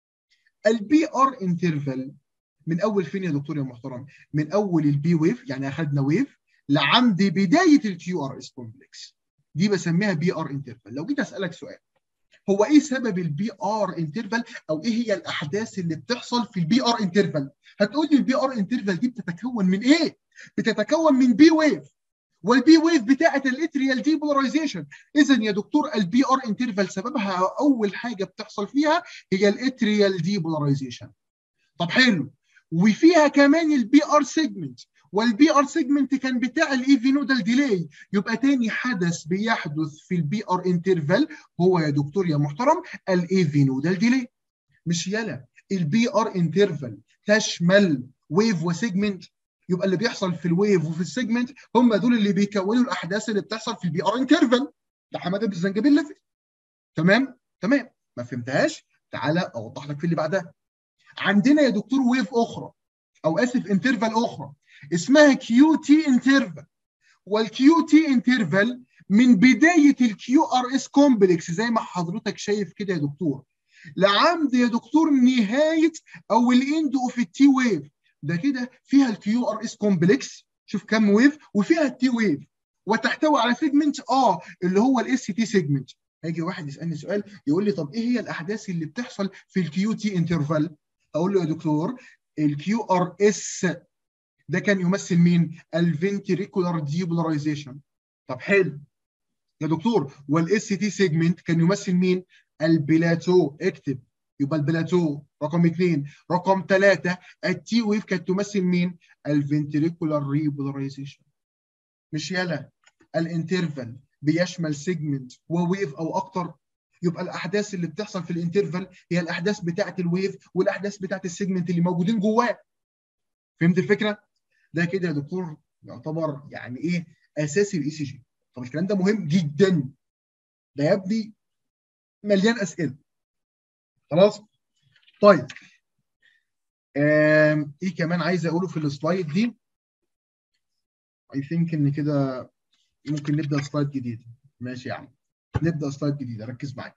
البي ار انترفال من اول فين يا دكتور يا محترم من اول البي ويف يعني اخذنا ويف لعند بدايه الكيو ار اس كومبلكس دي بسميها بي ار انترفال لو جيت اسالك سؤال هو ايه سبب البي ار انترفال او ايه هي الاحداث اللي بتحصل في البي ار انترفال هتقول لي البي ار انترفال دي بتتكون من ايه بتتكون من بي ويف والبي ويف بتاعه الاتريال ديبولاريزيشن اذا يا دكتور البي ار انترفال سببها اول حاجه بتحصل فيها هي الاتريال ديبولاريزيشن طب حلو وفيها كمان البي ار سيجمنت والبي ار سيجمنت كان بتاع الايفي نودال ديلي يبقى تاني حدث بيحدث في البي ار انترفال هو يا دكتور يا محترم الايفي نودال ديلي مش يلا البي ار انترفال تشمل ويف وسيجمنت يبقى اللي بيحصل في الويف وفي السيجمنت هم دول اللي بيكونوا الاحداث اللي بتحصل في البي ار انترفال ده حماده بالزنجبيل لفت تمام تمام ما فهمتهاش تعالى اوضح لك في اللي بعدها عندنا يا دكتور ويف اخرى او اسف انترفال اخرى اسمها كيو تي انترفال والكيو تي انترفال من بدايه الكيو ار اس كومبلكس زي ما حضرتك شايف كده يا دكتور لعند يا دكتور نهايه او الاند اوف التي ويف ده كده فيها الكيو ار اس كومبلكس شوف كم ويف وفيها التي ويف وتحتوي على سيجمنت اه اللي هو الاس تي سيجمنت هيجي واحد يسالني سؤال يقول لي طب ايه هي الاحداث اللي بتحصل في الكيو تي انترفال اقول له يا دكتور الكيو ار اس ده كان يمثل مين الفنتريكولار ديبولاريزيشن طب حلو يا دكتور والاس تي سيجمنت كان يمثل مين البلاتو اكتب يبقى البلاتو رقم اثنين رقم ثلاثة التي ويف كانت تمثل مين الفنتريكولار ريبولاريزيشن مش يلا الانترفال بيشمل سيجمنت وويف او اكتر يبقى الاحداث اللي بتحصل في الانترفال هي الاحداث بتاعه الويف والاحداث بتاعه السيجمنت اللي موجودين جواه فهمت الفكره ده كده يا دكتور يعتبر يعني ايه اساسي الاي سي جي طب الكلام ده مهم جدا ده يا ابني مليان اسئله خلاص طيب آم، ايه كمان عايز اقوله في السلايد دي اي ثينك ان كده ممكن نبدا سلايد جديد ماشي يا عم نبدا سلايد جديده ركز معايا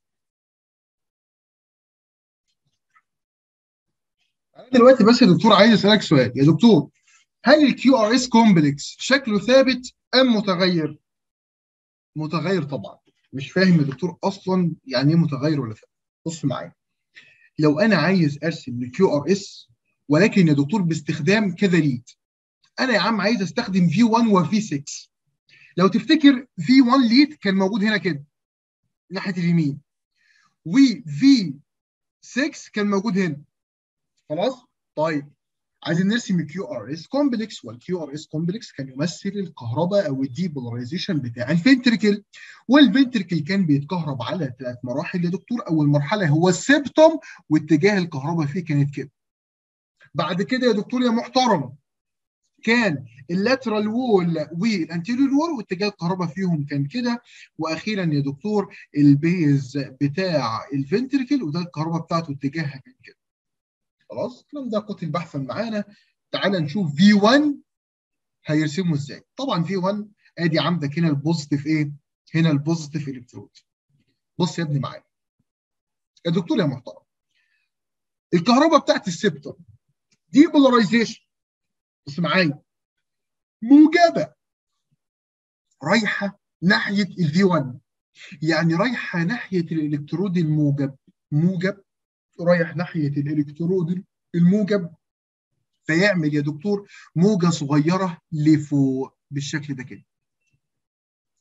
انا دلوقتي بس يا دكتور عايز اسالك سؤال يا دكتور هل الكيو ار اس كومبلكس شكله ثابت ام متغير متغير طبعا مش فاهم يا دكتور اصلا يعني ايه متغير ولا ثابت بص معايا لو انا عايز ارسم الكيو ار اس ولكن يا دكتور باستخدام كذا ليد انا يا عم عايز استخدم في 1 وفي 6 لو تفتكر في 1 ليد كان موجود هنا كده ناحيه اليمين وفي 6 كان موجود هنا خلاص طيب عايزين نرسم الكيو ار اس كومبلكس والكيو ار اس كومبلكس كان يمثل الكهرباء او الديبولاريزيشن بتاع الفنتركل والفنتركل كان بيتكهرب على ثلاث مراحل يا دكتور اول مرحله هو السبتوم واتجاه الكهرباء فيه كانت كده بعد كده يا دكتور يا محترم كان اللاترال وول والانتيريور وول واتجاه الكهرباء فيهم كان كده واخيرا يا دكتور البيز بتاع الفنتركل وده الكهرباء بتاعته اتجاهها كان كده خلاص الكلام ده قتل بحثا معانا تعال نشوف في 1 هيرسمه ازاي طبعا في 1 ادي عندك هنا البوزيتيف ايه هنا البوزيتيف الكترود بص يا ابني معايا يا دكتور يا محترم الكهرباء بتاعت السبتم دي بولاريزيشن بص معايا موجبه رايحه ناحيه الفي 1 يعني رايحه ناحيه الالكترود الموجب موجب رايح ناحيه الالكترود الموجب فيعمل يا دكتور موجه صغيره لفوق بالشكل ده كده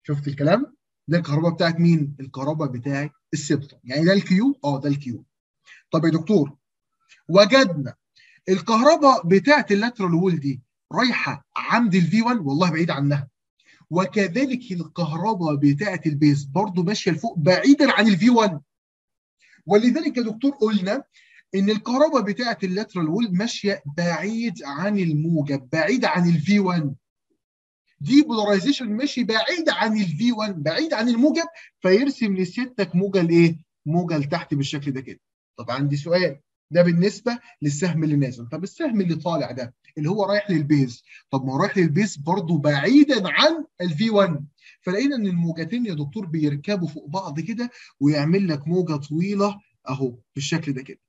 شفت الكلام ده الكهرباء بتاعت مين الكهرباء بتاعت السبتم يعني ده الكيو اه ده الكيو طب يا دكتور وجدنا الكهرباء بتاعت اللاترال وول دي رايحه عند الفي 1 والله بعيد عنها وكذلك الكهرباء بتاعت البيز برضو ماشيه لفوق بعيدا عن الفي 1 ولذلك يا دكتور قلنا ان الكهرباء بتاعت اللاترال وول ماشيه بعيد عن الموجب بعيد عن الفي 1 دي بولاريزيشن ماشي بعيد عن الفي 1 بعيد عن الموجب فيرسم لسيادتك موجه لايه؟ موجه لتحت بالشكل ده كده. طب عندي سؤال ده بالنسبه للسهم اللي نازل، طب السهم اللي طالع ده اللي هو رايح للبيز، طب ما هو رايح للبيز برضه بعيدا عن الفي 1 فلقينا ان الموجتين يا دكتور بيركبوا فوق بعض كده ويعمل لك موجه طويله اهو بالشكل ده كده.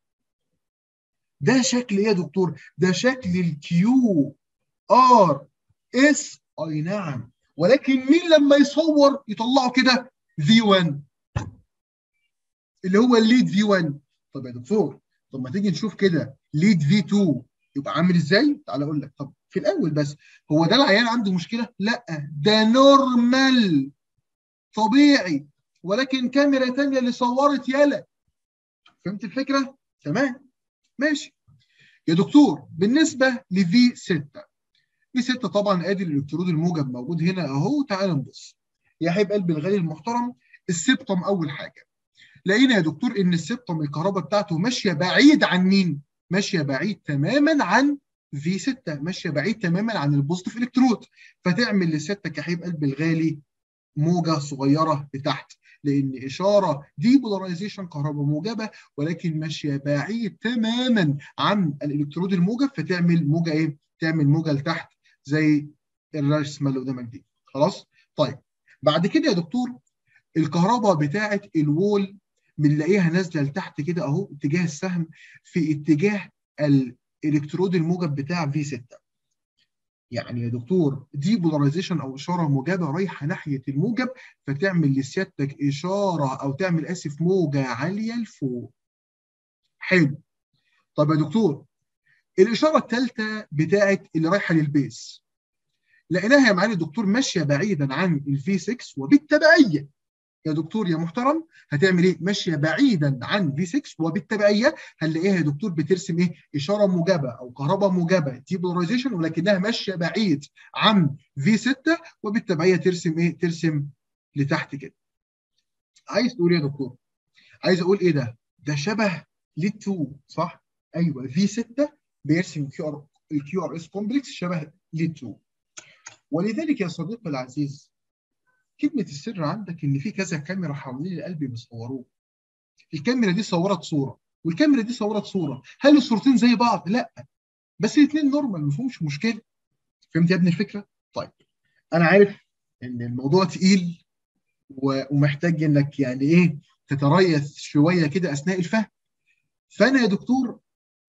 ده شكل ايه يا دكتور؟ ده شكل الكيو ار اس اي نعم ولكن مين لما يصور يطلعه كده في 1 اللي هو الليد في 1 طب يا دكتور طب ما تيجي نشوف كده ليد في 2 يبقى عامل ازاي؟ تعال اقول لك طب في الاول بس هو ده العيان عنده مشكله؟ لا ده نورمال طبيعي ولكن كاميرا ثانيه اللي صورت يالا فهمت الفكره؟ تمام ماشي يا دكتور بالنسبه لفي 6 في 6 طبعا ادي الالكترود الموجب موجود هنا اهو تعال نبص يا حبيب قلبي الغالي المحترم السبتم اول حاجه لقينا يا دكتور ان السبتم الكهرباء بتاعته ماشيه بعيد عن مين؟ ماشيه بعيد تماما عن في 6 ماشيه بعيد تماما عن البوزيتيف الكترود فتعمل لسيادتك يا حبيب قلبي الغالي موجه صغيره لتحت لان اشاره دي بولاريزيشن كهرباء موجبه ولكن ماشيه بعيد تماما عن الالكترود الموجب فتعمل موجه ايه؟ تعمل موجه لتحت زي الرسمه اللي قدامك دي خلاص؟ طيب بعد كده يا دكتور الكهرباء بتاعه الوول بنلاقيها نازله لتحت كده اهو اتجاه السهم في اتجاه الالكترود الموجب بتاع في 6 يعني يا دكتور دي بولاريزيشن او اشاره موجبه رايحه ناحيه الموجب فتعمل لسيادتك اشاره او تعمل اسف موجه عاليه لفوق. حلو. طب يا دكتور الاشاره الثالثه بتاعت اللي رايحه للبيس. لقيناها يا معالي الدكتور ماشيه بعيدا عن الفي 6 وبالتبعيه يا دكتور يا محترم هتعمل ايه؟ ماشيه بعيدا عن في 6 وبالتبعيه هنلاقيها يا دكتور بترسم ايه؟ اشاره موجبه او كهرباء موجبه ديبولاريزيشن ولكنها ماشيه بعيد عن في 6 وبالتبعيه ترسم ايه؟ ترسم لتحت كده. عايز تقول ايه يا دكتور؟ عايز اقول ايه ده؟ ده شبه ليد 2 صح؟ ايوه في 6 بيرسم كيو ار الكيو ار اس كومبلكس شبه ليد 2 ولذلك يا صديقي العزيز كلمة السر عندك إن في كذا كاميرا حوالين القلب بيصوروه. الكاميرا دي صورت صورة والكاميرا دي صورت صورة، هل الصورتين زي بعض؟ لا. بس الاثنين نورمال ما فيهمش مشكلة. فهمت يا ابني الفكرة؟ طيب. أنا عارف إن الموضوع تقيل ومحتاج إنك يعني إيه تتريث شوية كده أثناء الفهم. فأنا يا دكتور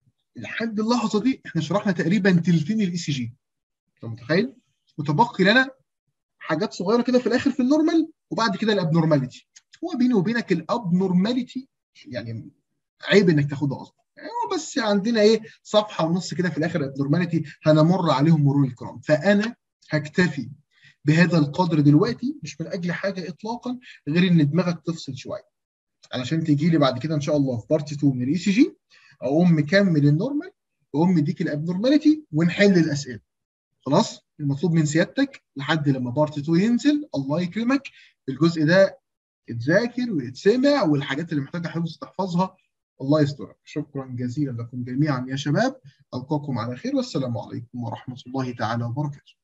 لحد اللحظة دي إحنا شرحنا تقريبا تلتين الإي سي جي. أنت متخيل؟ متبقي لنا حاجات صغيره كده في الاخر في النورمال وبعد كده الابنورماليتي هو بيني وبينك الابنورماليتي يعني عيب انك تاخدها اصلا يعني هو بس عندنا ايه صفحه ونص كده في الاخر ابنورماليتي هنمر عليهم مرور الكرام فانا هكتفي بهذا القدر دلوقتي مش من اجل حاجه اطلاقا غير ان دماغك تفصل شويه علشان تيجي لي بعد كده ان شاء الله في بارت 2 من الاي سي جي اقوم مكمل النورمال واقوم مديك الابنورماليتي ونحل الاسئله خلاص المطلوب من سيادتك لحد لما بارت 2 ينزل الله يكرمك الجزء ده يتذاكر ويتسمع والحاجات اللي محتاجه حفظ تحفظها الله يسترك شكرا جزيلا لكم جميعا يا شباب القاكم على خير والسلام عليكم ورحمه الله تعالى وبركاته